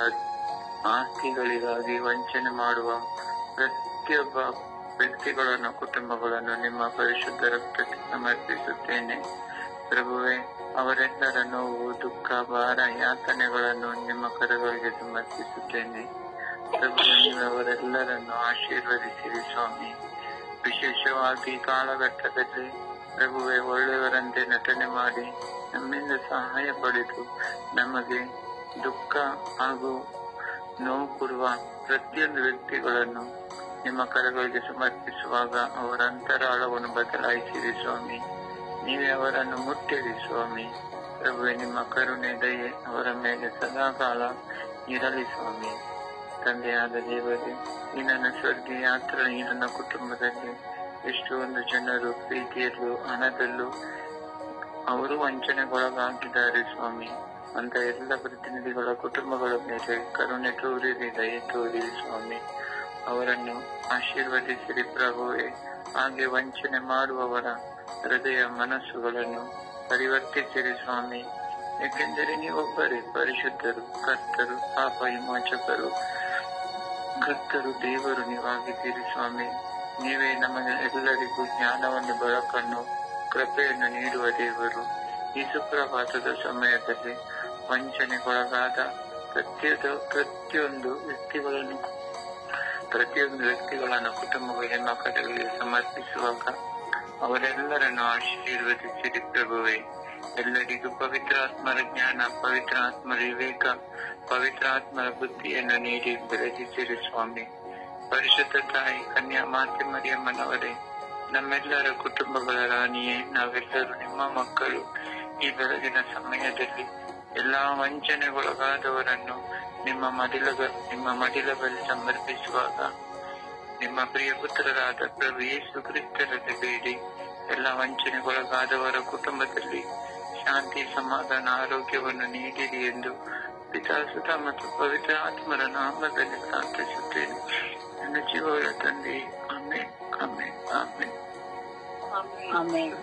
ಆಸ್ತಿಗಳಿಗಾಗಿ ವಂಚನೆ ಮಾಡುವ ಪ್ರತಿಯೊಬ್ಬ ವ್ಯಕ್ತಿಗಳನ್ನು ಕುಟುಂಬಗಳನ್ನು ನಿಮ್ಮ ಪರಿಶುದ್ಧ ರಕ್ತಕ್ಕೆ ಸಮರ್ಪಿಸುತ್ತೇನೆ ಪ್ರಭುವೆ ಅವರೆಲ್ಲರ ನೋವು ದುಃಖ ಭಾರ ಯಾತನೆಗಳನ್ನು ನಿಮ್ಮ ಕರಗಳಿಗೆ ಸಮರ್ಪಿಸುತ್ತೇನೆ ಪ್ರಭುವೆ ನೀವು ಅವರೆಲ್ಲರನ್ನು ಆಶೀರ್ವದಿಸಿರಿ ಸ್ವಾಮಿ ವಿಶೇಷವಾಗಿ ಕಾಲಘಟ್ಟದಲ್ಲಿ ಪ್ರಭುವೆ ಒಳ್ಳೆಯವರಂತೆ ನಟನೆ ಮಾಡಿ ನಮ್ಮಿಂದ ಸಹಾಯ ಪಡೆದು ನಮಗೆ ದುಃಖ ಹಾಗೂ ನೋವು ಕೊಡುವ ಪ್ರತಿಯೊಂದು ವ್ಯಕ್ತಿಗಳನ್ನು ನಿಮ್ಮ ಕರಗಳಿಗೆ ಸಮರ್ಪಿಸುವಾಗ ಅವರ ಅಂತರಾಳವನ್ನು ಬದಲಾಯಿಸಿರಿ ಸ್ವಾಮಿ ನೀವೇ ಅವರನ್ನು ಮುಟ್ಟಿರಿ ಸ್ವಾಮಿ ಪ್ರಭುವೆ ನಿಮ್ಮ ಕರುಣೆ ದಯೆ ಅವರ ಮೇಲೆ ಸದಾಕಾಲ ಇರಲಿ ಸ್ವಾಮಿ ತಂದೆಯಾದ ದೇವರೇ ಈ ನನ್ನ ಸ್ವರ್ಗೀಯ ಯಾತ್ರ ಈ ನನ್ನ ಕುಟುಂಬದಲ್ಲಿ ಎಷ್ಟೊಂದು ಜನರು ಪ್ರೀತಿಯಲ್ಲೂ ಹಣದಲ್ಲೂ ಅವರು ವಂಚನೆಗೊಳಗಾಗಿದ್ದಾರೆ ಸ್ವಾಮಿ ಅಂತ ಎಲ್ಲ ಪ್ರತಿನಿಧಿಗಳ ಕುಟುಂಬಗಳ ಮೇಲೆ ಕರುಣೆ ತೋರಿರಿ ದಯೆ ತೋರಿರಿ ಸ್ವಾಮಿ ಅವರನ್ನು ಆಶೀರ್ವದಿಸಿರಿ ಪ್ರಭುವೆ ಹಾಗೆ ವಂಚನೆ ಮಾಡುವವರ ಹೃದಯ ಮನಸ್ಸುಗಳನ್ನು ಪರಿವರ್ತಿಸಿರಿ ಸ್ವಾಮಿ ಏಕೆಂದರೆ ನೀವೊಬ್ಬರೇ ಪರಿಶುದ್ಧರು ಕರ್ತರು ಪಾಪ ವಿಮೋಚಕರು ಕರ್ತರು ದೇವರು ನೀವಾಗಿದ್ದೀರಿ ಸ್ವಾಮಿ ನೀವೇ ನಮಗೆ ಎಲ್ಲರಿಗೂ ಜ್ಞಾನವನ್ನು ಬೆಳಕನ್ನು ಕೃಪೆಯನ್ನು ನೀಡುವ ದೇವರು ಈ ಸುಪ್ರಭಾತದ ಸಮಯದಲ್ಲಿ ವಂಚನೆಗೊಳಗಾದ ಪ್ರತಿಯೊಂದು ಪ್ರತಿಯೊಂದು ವ್ಯಕ್ತಿಗಳನ್ನು ಪ್ರತಿಯೊಂದು ವ್ಯಕ್ತಿಗಳನ್ನು ಕುಟುಂಬಗಳ ಹೆಣ್ಣುಮಕ್ಕಳಿಗೆ ಸಮರ್ಪಿಸುವಾಗ ಅವರೆಲ್ಲರನ್ನು ಆಶೀರ್ವದಿಸಿರಿ ಪ್ರಭುವೆ ಎಲ್ಲರಿಗೂ ಪವಿತ್ರಾತ್ಮರ ಜ್ಞಾನ ಪವಿತ್ರಾತ್ಮರ ವಿವೇಕ ಪವಿತ್ರಾತ್ಮರ ಬುದ್ಧಿಯನ್ನು ನೀಡಿ ಬೆಳೆಸಿರಿ ಸ್ವಾಮಿ ಪರಿಶುದ್ಧ ತಾಯಿ ಕನ್ಯಾ ಮಾತೆ ಮರಿಯಮ್ಮನವರೇ ನಮ್ಮೆಲ್ಲರ ಕುಟುಂಬಗಳ ರಾಣಿಯೇ ನಾವೆಲ್ಲರೂ ನಿಮ್ಮ ಮಕ್ಕಳು ಈ ಬೆಳಗಿನ ಸಮಯದಲ್ಲಿ ಎಲ್ಲಾ ವಂಚನೆಗೊಳಗಾದವರನ್ನು ನಿಮ್ಮ ಮಡಿಲಗ ನಿಮ್ಮ ಮಡಿಲ ಬಳಿ ಸಮರ್ಪಿಸುವಾಗ ನಿಮ್ಮ ಪ್ರಿಯ ಪುತ್ರರಾದ ಪ್ರಭು ಯೇಸು ಕ್ರಿಸ್ತರಲ್ಲಿ ಬೇಡಿ ಎಲ್ಲ ವಂಚನೆಗೊಳಗಾದವರ ಕುಟುಂಬದಲ್ಲಿ ಶಾಂತಿ ಸಮಾಧಾನ ಆರೋಗ್ಯವನ್ನು ನೀಡಿರಿ ಎಂದು ಪಿತಾ ಸುತ ಮತ್ತು ಪವಿತ್ರ ಆತ್ಮರ ನಾಮದಲ್ಲಿ ಪ್ರಾರ್ಥಿಸುತ್ತೇನೆ ನನ್ನ ಜೀವಗಳ ತಂದೆ ಆಮೇಲೆ ಆಮೇಲೆ ಆಮೇಲೆ ಆಮೇಲೆ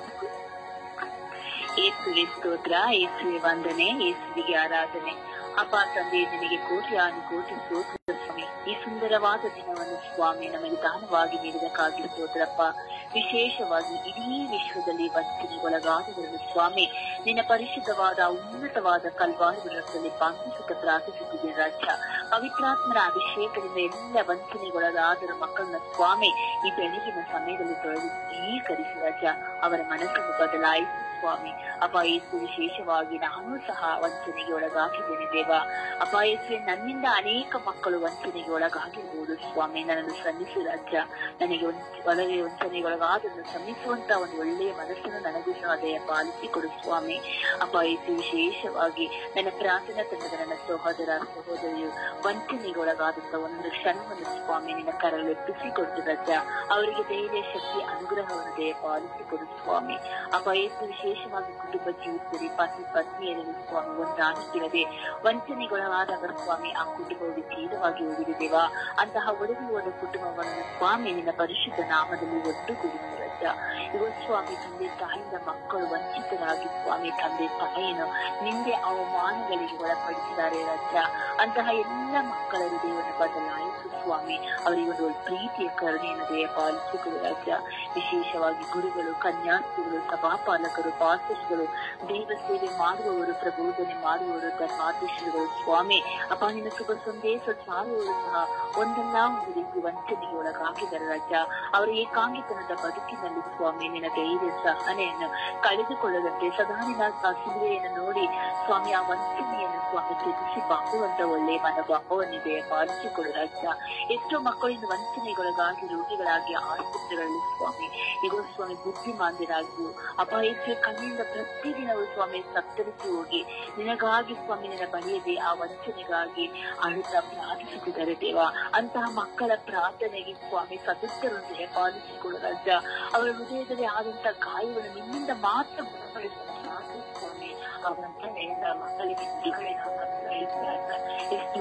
ಯೇಸುವೆ ಸ್ತೋತ್ರ ಯೇಸುವೆ ವಂದನೆ ಯೇಸುವಿಗೆ ಆರಾಧನೆ ಅಪ್ಪ ತಂದೆ ನಿನಗೆ ಕೋಟಿ ಆನು ಕೋಟಿ ಸ್ತೋತ್ರ ಸ್ವಾಮಿ ಈ ಸುಂದರವಾದ ದಿನವನ್ನು ಸ್ವಾಮಿ ನಮಗೆ ದಾನವಾಗಿ ನೀಡಿದಕ್ಕಾಗಿ ಸ್ತೋತ್ರಪ್ಪ ವಿಶೇಷವಾಗಿ ಇಡೀ ವಿಶ್ವದಲ್ಲಿ ವಂಚನೆಗೊಳಗಾದವರನ್ನು ಸ್ವಾಮಿ ನಿನ್ನ ಪರಿಶುದ್ಧವಾದ ಉನ್ನತವಾದ ಕಲ್ವಾರಿ ರಥದಲ್ಲಿ ಬಂಧಿಸುತ್ತ ಪ್ರಾರ್ಥಿಸುತ್ತಿದೆ ರಾಜ್ಯ ಪವಿತ್ರಾತ್ಮನ ಅಭಿಷೇಕದಿಂದ ಎಲ್ಲ ವಂಚನೆಗೊಳಗಾದರ ಮಕ್ಕಳನ್ನ ಸ್ವಾಮಿ ಈ ಬೆಳಗಿನ ಸಮಯದಲ್ಲಿ ತೊಳೆದು ಸ್ವೀಕರಿಸಿ ರಾಜ್ಯ ಅವರ ಮನಸ್ಸನ್ನು ಬದಲಾಯಿಸಿ ಸ್ವಾಮಿ ಅಪ್ಪ ಯೇಸು ವಿಶೇಷವಾಗಿ ನಾನು ಸಹ ವಂಚನೆಗೆ ಒಳಗಾಗಿದ್ದೇನೆ ದೇವ ಅಪ್ಪ ಯೇಸುವೆ ನನ್ನಿಂದ ಅನೇಕ ಮಕ್ಕಳು ವಂಚನೆಗೆ ಒಳಗಾಗಿರ್ಬೋದು ಸ್ವಾಮಿ ನನ್ನನ್ನು ಶ್ರಮಿಸು ರಾಜ್ಯ ನನಗೆ ವಂಚ- ಒಳಗೆ ವಂಚನೆಗೆ ಒಳಗಾದನ್ನು ಶ್ರಮಿಸುವಂತ ಒಂದು ಒಳ್ಳೆಯ ಮನಸ್ಸನ್ನು ನನಗೂ ಸಹ ದಯ ಪಾಲಿಸಿ ಕೊಡು ಸ್ವಾಮಿ ಅಪ್ಪ ಯೇಸು ವಿಶೇಷವಾಗಿ ನನ್ನ ಪ್ರಾರ್ಥನಾ ತಂಡದ ನನ್ನ ಸಹೋದರ ಸಹೋದರಿಯು ವಂಚನೆಗೆ ಒಳಗಾದಂತ ಒಂದು ಕ್ಷಣವನ್ನು ಸ್ವಾಮಿ ನಿನ್ನ ಕರಲೆಪ್ಪಿಸಿ ಕೊಟ್ಟು ರಾಜ್ಯ ಅವರಿಗೆ ಧೈರ್ಯ ಶಕ್ತಿ ಅನುಗ್ರಹವನ್ನು ದಯ ಪಾಲಿಸಿ ಕೊಡು ಸ್ವಾಮಿ ಅಪ್ಪ ಯೇಸು ವಿಶೇಷವಾಗಿ ಕುಟುಂಬ ಜೀವಿತದಲ್ಲಿ ಪತಿ ಪತ್ನಿಯರಲ್ಲಿ ಸ್ವಾಮಿ ಒಂದಾಗುತ್ತಿರದೆ ವಂಚನೆಗೊಳಗಾದಾಗ ಸ್ವಾಮಿ ಆ ಕುಟುಂಬವು ವಿಚ್ಛೇದವಾಗಿ ಹೋಗಿದ್ದೇವ ಅಂತಹ ಒಡೆದು ಹೋದ ಕುಟುಂಬವನ್ನು ಸ್ವಾಮಿ ನಿನ್ನ ಪರಿಶುದ್ಧ ನಾಮದಲ್ಲಿ ಒಟ್ಟುಗೂಡಿಸಿ ರಾಜ್ಯ ಇವ ಸ್ವಾಮಿ ತಂದೆ ತಾಯಿಯಿಂದ ಮಕ್ಕಳು ವಂಚಿತರಾಗಿ ಸ್ವಾಮಿ ತಂದೆ ತಾಯಿಯನ್ನು ನಿಂದೆ ಅವಮಾನಗಳಿಗೆ ಒಳಪಡಿಸಿದ್ದಾರೆ ರಾಜ್ಯ ಅಂತಹ ಎಲ್ಲ ಮಕ್ಕಳ ಹೃದಯವನ್ನು ಬದಲಾಯಿಸು ಸ್ವಾಮಿ ಅವರಿಗೆ ಒಂದು ಪ್ರೀತಿಯ ಕರುಣೆಯನ್ನು ದಯ ಪಾಲಿಸಿಕೊಡು ರಾಜ್ಯ ವಿಶೇಷವಾಗಿ ಗುರುಗಳು ಕನ್ಯಾಸ್ತಿಗಳು ಸಭಾಪಾಲಕರು ಪಾಸ್ಟರ್ಸ್ಗಳು ದೇವ ಸೇವೆ ಮಾಡುವವರು ಪ್ರಬೋಧನೆ ಮಾಡುವವರು ಧರ್ಮಾಧ್ಯಕ್ಷರುಗಳು ಸ್ವಾಮಿ ಅಪ್ಪ ನಿನ್ನ ಶುಭ ಸಂದೇಶ ಸಾರುವವರು ಸಹ ಒಂದಲ್ಲ ಒಂದು ರೀತಿ ವಂಚನೆಗೆ ಒಳಗಾಗಿದ್ದಾರೆ ರಾಜ್ಯ ಅವರ ಏಕಾಂಗಿತನದ ಬದುಕಿನಲ್ಲಿ ಸ್ವಾಮಿ ನಿನ್ನ ಧೈರ್ಯ ಸಹನೆಯನ್ನು ಕಳೆದುಕೊಳ್ಳದಂತೆ ಸದಾ ನಿನ್ನ ಆ ಸಿಲುವೆಯನ್ನು ನೋಡಿ ಸ್ವಾಮಿ ಆ ವಂಚನೆಯನ್ನು ಸ್ವಾಮಿ ತ್ಯಜಿಸಿ ಬಾಳುವಂತ ಒಳ್ಳೆಯ ಮನೋಭಾವವನ್ನಿದೆ ಪಾಲಿಸಿಕೊಡು ರಾಜ್ಯ ಎಷ್ಟೋ ಮಕ್ಕಳು ಇನ್ನು ವಂಚನೆಗೊಳಗಾಗಿ ರೋಗಿಗಳಾಗಿ ಆಸ್ಪತ್ರೆಗಳಲ್ಲಿ ಸ್ವಾಮಿ ಈಗ ಸ್ವಾಮಿ ಬುದ್ಧಿಮಾಂದ್ಯರಾಗಿಯೂ ಅಪಾಯಕ್ಕೆ ಕಣ್ಣಿಂದ ಪ್ರತಿದಿನವೂ ಸ್ವಾಮಿ ಸತ್ತರಿಸಿ ಹೋಗಿ ನಿನಗಾಗಿ ಸ್ವಾಮಿ ನಿನ್ನ ಬಳಿಯದೆ ಆ ವಂಚನೆಗಾಗಿ ಅಳುತ್ತಾ ಪ್ರಾರ್ಥಿಸುತ್ತಿದ್ದಾರೆ ದೇವ ಅಂತಹ ಮಕ್ಕಳ ಪ್ರಾರ್ಥನೆಗೆ ಸ್ವಾಮಿ ಸದಸ್ಯರೊಂದಿಗೆ ಪಾಲಿಸಿಕೊಳ್ಳು ರಾಜ್ಯ ಅವರ ಹೃದಯದಲ್ಲಿ ಆದಂತ ಗಾಯವನ್ನು ನಿನ್ನಿಂದ ಮಾತ್ರ ಗುಣಪಡಿಸುವ ಸಾಕು ಸ್ವಾಮಿ ಅವರಂತ ಮಕ್ಕಳಿಗೆ ಬಿಡುಗಡೆ ಎಷ್ಟು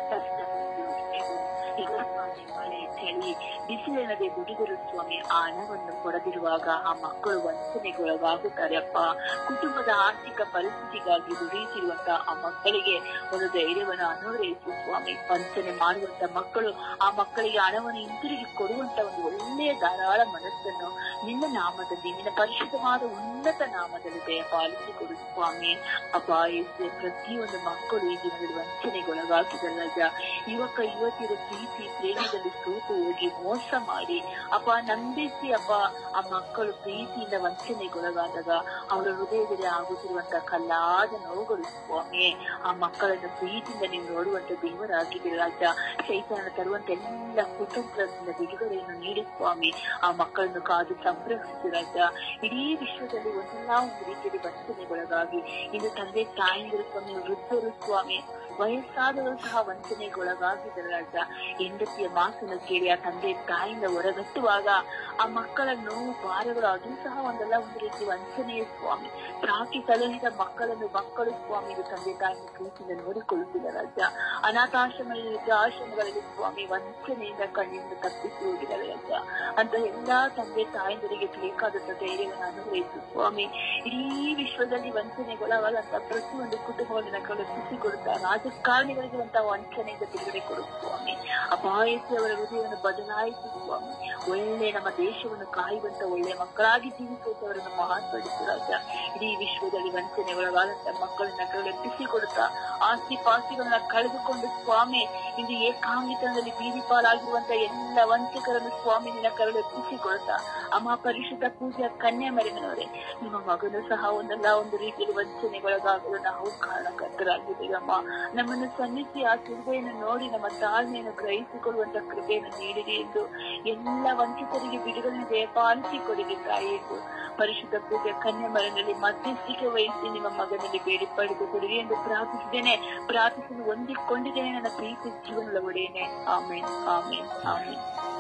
ಈಗ ಸ್ವಾಮಿ ಮಳೆ ಚಳಿ ಬಿಸಿಲೆನದೆ ದುಡಿದರು ಸ್ವಾಮಿ ಆ ಹಣವನ್ನು ಕೊಡದಿರುವಾಗ ಆ ಮಕ್ಕಳು ವಂಚನೆಗೊಳಗಾಗುತ್ತಾರೆ ಅಪ್ಪ ಕುಟುಂಬದ ಆರ್ಥಿಕ ಪರಿಸ್ಥಿತಿಗಾಗಿ ದುಡಿಯುತ್ತಿರುವಂತ ಆ ಮಕ್ಕಳಿಗೆ ಒಂದು ಧೈರ್ಯವನ್ನು ಅನುಗ್ರಹಿಸಿ ಸ್ವಾಮಿ ವಂಚನೆ ಮಾಡುವಂತ ಮಕ್ಕಳು ಆ ಮಕ್ಕಳಿಗೆ ಹಣವನ್ನು ಹಿಂತಿರುಗಿ ಕೊಡುವಂತ ಒಂದು ಒಳ್ಳೆಯ ಧಾರಾಳ ಮನಸ್ಸನ್ನು ನಿನ್ನ ನಾಮದಲ್ಲಿ ನಿನ್ನ ಪರಿಶುದ್ಧವಾದ ಉನ್ನತ ನಾಮದಲ್ಲಿ ದಯ ಪಾಲಿಸಿಕೊಡು ಸ್ವಾಮಿ ಅಪಾಯಿಸಿ ಪ್ರತಿಯೊಂದು ಮಕ್ಕಳು ಈ ದಿನದಲ್ಲಿ ವಂಚನೆಗೊಳಗಾಗಿದಲ್ಲ ಯುವಕ ಯುವತಿಯರ ಪ್ರೀತಿ ಪ್ರೇಮದಲ್ಲಿ ಸೋತು ಹೋಗಿ ಮೋಸ ಮಾಡಿ ಅಪ್ಪ ನಂಬಿಸಿ ಅಪ್ಪ ಆ ಮಕ್ಕಳು ಪ್ರೀತಿಯಿಂದ ವಂಚನೆಗೊಳಗಾದಾಗ ಅವರ ಹೃದಯದಲ್ಲಿ ಆಗುತ್ತಿರುವಂತ ಕಲ್ಲಾದ ನೋವುಗಳು ಸ್ವಾಮಿ ಆ ಮಕ್ಕಳನ್ನು ಪ್ರೀತಿಯಿಂದ ನೀವು ನೋಡುವಂತ ದೇವರಾಗಿದ್ದೀರಿ ರಾಜ ಚೈತನ್ಯ ತರುವಂತ ಎಲ್ಲ ಕುಟುಂಬದಿಂದ ಬಿಡುಗಡೆಯನ್ನು ನೀಡಿ ಸ್ವಾಮಿ ಆ ಮಕ್ಕಳನ್ನು ಕಾದು ಸಂರಕ್ಷಿಸಿ ರಾಜ ಇಡೀ ವಿಶ್ವದಲ್ಲಿ ಒಂದಲ್ಲ ಒಂದು ರೀತಿಯಲ್ಲಿ ವಂಚನೆಗೊಳಗಾಗಿ ಇಂದು ತಂದೆ ತಾಯಿಗಳು ಸ್ವಾಮಿ ವೃದ್ಧರು ಸ್ವಾಮಿ ವಯಸ್ಸಾದವರು ಸಹ ವಂಚನೆಗೊಳಗಾಗಿದ್ದಾರೆ ರಾಜ ಹೆಂಡತಿಯ ಮಾತನ್ನು ಕೇಳಿ ಆ ತಂದೆ ತಾಯಿಯಿಂದ ಹೊರಗಟ್ಟುವಾಗ ಆ ಮಕ್ಕಳ ನೋವು ಭಾರಗಳು ಅದು ಸಹ ಒಂದಲ್ಲ ಒಂದು ರೀತಿ ವಂಚನೆಯ ಸ್ವಾಮಿ ಸಾಕಿ ಸಲಹಿದ ಮಕ್ಕಳನ್ನು ಮಕ್ಕಳು ಸ್ವಾಮಿ ಇದು ತಂದೆ ತಾಯಿಯ ಪ್ರೀತಿಯಿಂದ ನೋಡಿಕೊಳ್ಳುತ್ತಿಲ್ಲ ರಾಜ ಅನಾಥಾಶ್ರಮಗಳಲ್ಲಿ ವೃದ್ಧಾಶ್ರಮಗಳಲ್ಲಿ ಸ್ವಾಮಿ ವಂಚನೆಯಿಂದ ಕಣ್ಣಿಂದ ತಪ್ಪಿಸಿ ಹೋಗಿದ್ದಾರೆ ರಾಜ ಅಂತ ಎಲ್ಲಾ ತಂದೆ ತಾಯಂದರಿಗೆ ಬೇಕಾದಂತ ಧೈರ್ಯವನ್ನು ಅನುಗ್ರಹಿಸು ಸ್ವಾಮಿ ಇಡೀ ವಿಶ್ವದಲ್ಲಿ ವಂಚನೆಗೊಳಗಾದಂತ ಪ್ರತಿಯೊಂದು ಕುಟುಂಬವನ್ನು ಕಳುಹಿಸಿ ಕೊಡುತ್ತಾ ರಾಜಕಾರಣಿಗಳಿಗೆ ಅಂತ ವಂಚನೆಯಿಂದ ಬಿಡುಗಡೆ ಕೊಡು ಸ್ವಾಮಿ ಅಪಾಯಸಿ ಅವರ ಹೃದಯವನ್ನು ಬದಲಾಯಿಸಿ ಸ್ವಾಮಿ ಒಳ್ಳೆ ನಮ್ಮ ದೇಶವನ್ನು ಕಾಯುವಂತ ಒಳ್ಳೆಯ ಮಕ್ಕಳಾಗಿ ಜೀವಿಸುವಂತವರನ್ನು ಮಹಾತ್ಪಡಿಸು ರಾಜ ಇಡೀ ವಿಶ್ವದಲ್ಲಿ ವಂಚನೆಗೊಳಗಾದಂತ ಮಕ್ಕಳನ್ನ ಕಳೆಪಿಸಿ ಕೊಡುತ್ತಾ ಆಸ್ತಿ ಪಾಸ್ತಿಗಳನ್ನ ಕಳೆದುಕೊಂಡು ಸ್ವಾಮಿ ಇಂದು ಏಕಾಂಗಿತನದಲ್ಲಿ ಬೀದಿ ಪಾಲಾಗಿರುವಂತ ಎಲ್ಲ ವಂಚಕರನ್ನು ಸ್ವಾಮಿ ನಿನ್ನ ಕರಳೆಪ್ಪಿಸಿ ಕೊಡುತ್ತಾ ಅಮ್ಮ ಪರಿಶುದ್ಧ ಪೂಜಾ ಕನ್ಯಾ ಮರಿನವರೇ ನಿಮ್ಮ ಮಗನು ಸಹ ಒಂದಲ್ಲ ಒಂದು ರೀತಿಯಲ್ಲಿ ವಂಚನೆಗೊಳಗಾಗಲು ನಾವು ಕಾರಣಕರ್ತರಾಗಿದ್ದೀವಮ್ಮ ನಮ್ಮನ್ನು ಸನ್ನಿಸಿ ಆ ಸಿರುವೆಯನ್ನು ನೋಡಿ ನಮ್ಮ ತಾಳ್ಮೆಯನ್ನು ಗ್ರಹಿಸಿಕೊಳ್ಳುವಂತ ಕೃಪೆಯನ್ನು ನೀಡಿರಿ ಎಂದು ಎಲ್ಲ ವಂಚಿತರಿಗೆ ಬಿಡುಗಡೆ ದಯಪಾಲಿಸಿ ಕೊಡಿರಿ ತಾಯಿ ಎಂದು ಪರಿಶುದ್ಧ ಪೂಜೆ ಕನ್ಯಾ ಮರನಲ್ಲಿ ಮಧ್ಯಸ್ಥಿಕೆ ವಹಿಸಿ ನಿಮ್ಮ ಮಗನಲ್ಲಿ ಬೇಡಿ ಪಡೆದು ಕೊಡಿರಿ ಎಂದು ಪ್ರಾರ್ಥಿಸಿದ್ದೇನೆ ಪ್ರಾರ್ಥಿಸಲು ಹೊಂದಿಕೊಂಡಿದ್ದೇನೆ ನನ್ನ ಪ್ರೀತಿ ಜೀವನದ ಒಡೆಯನೆ ಆಮೇನ್ ಆಮೇನ್ ಆಮೇನ್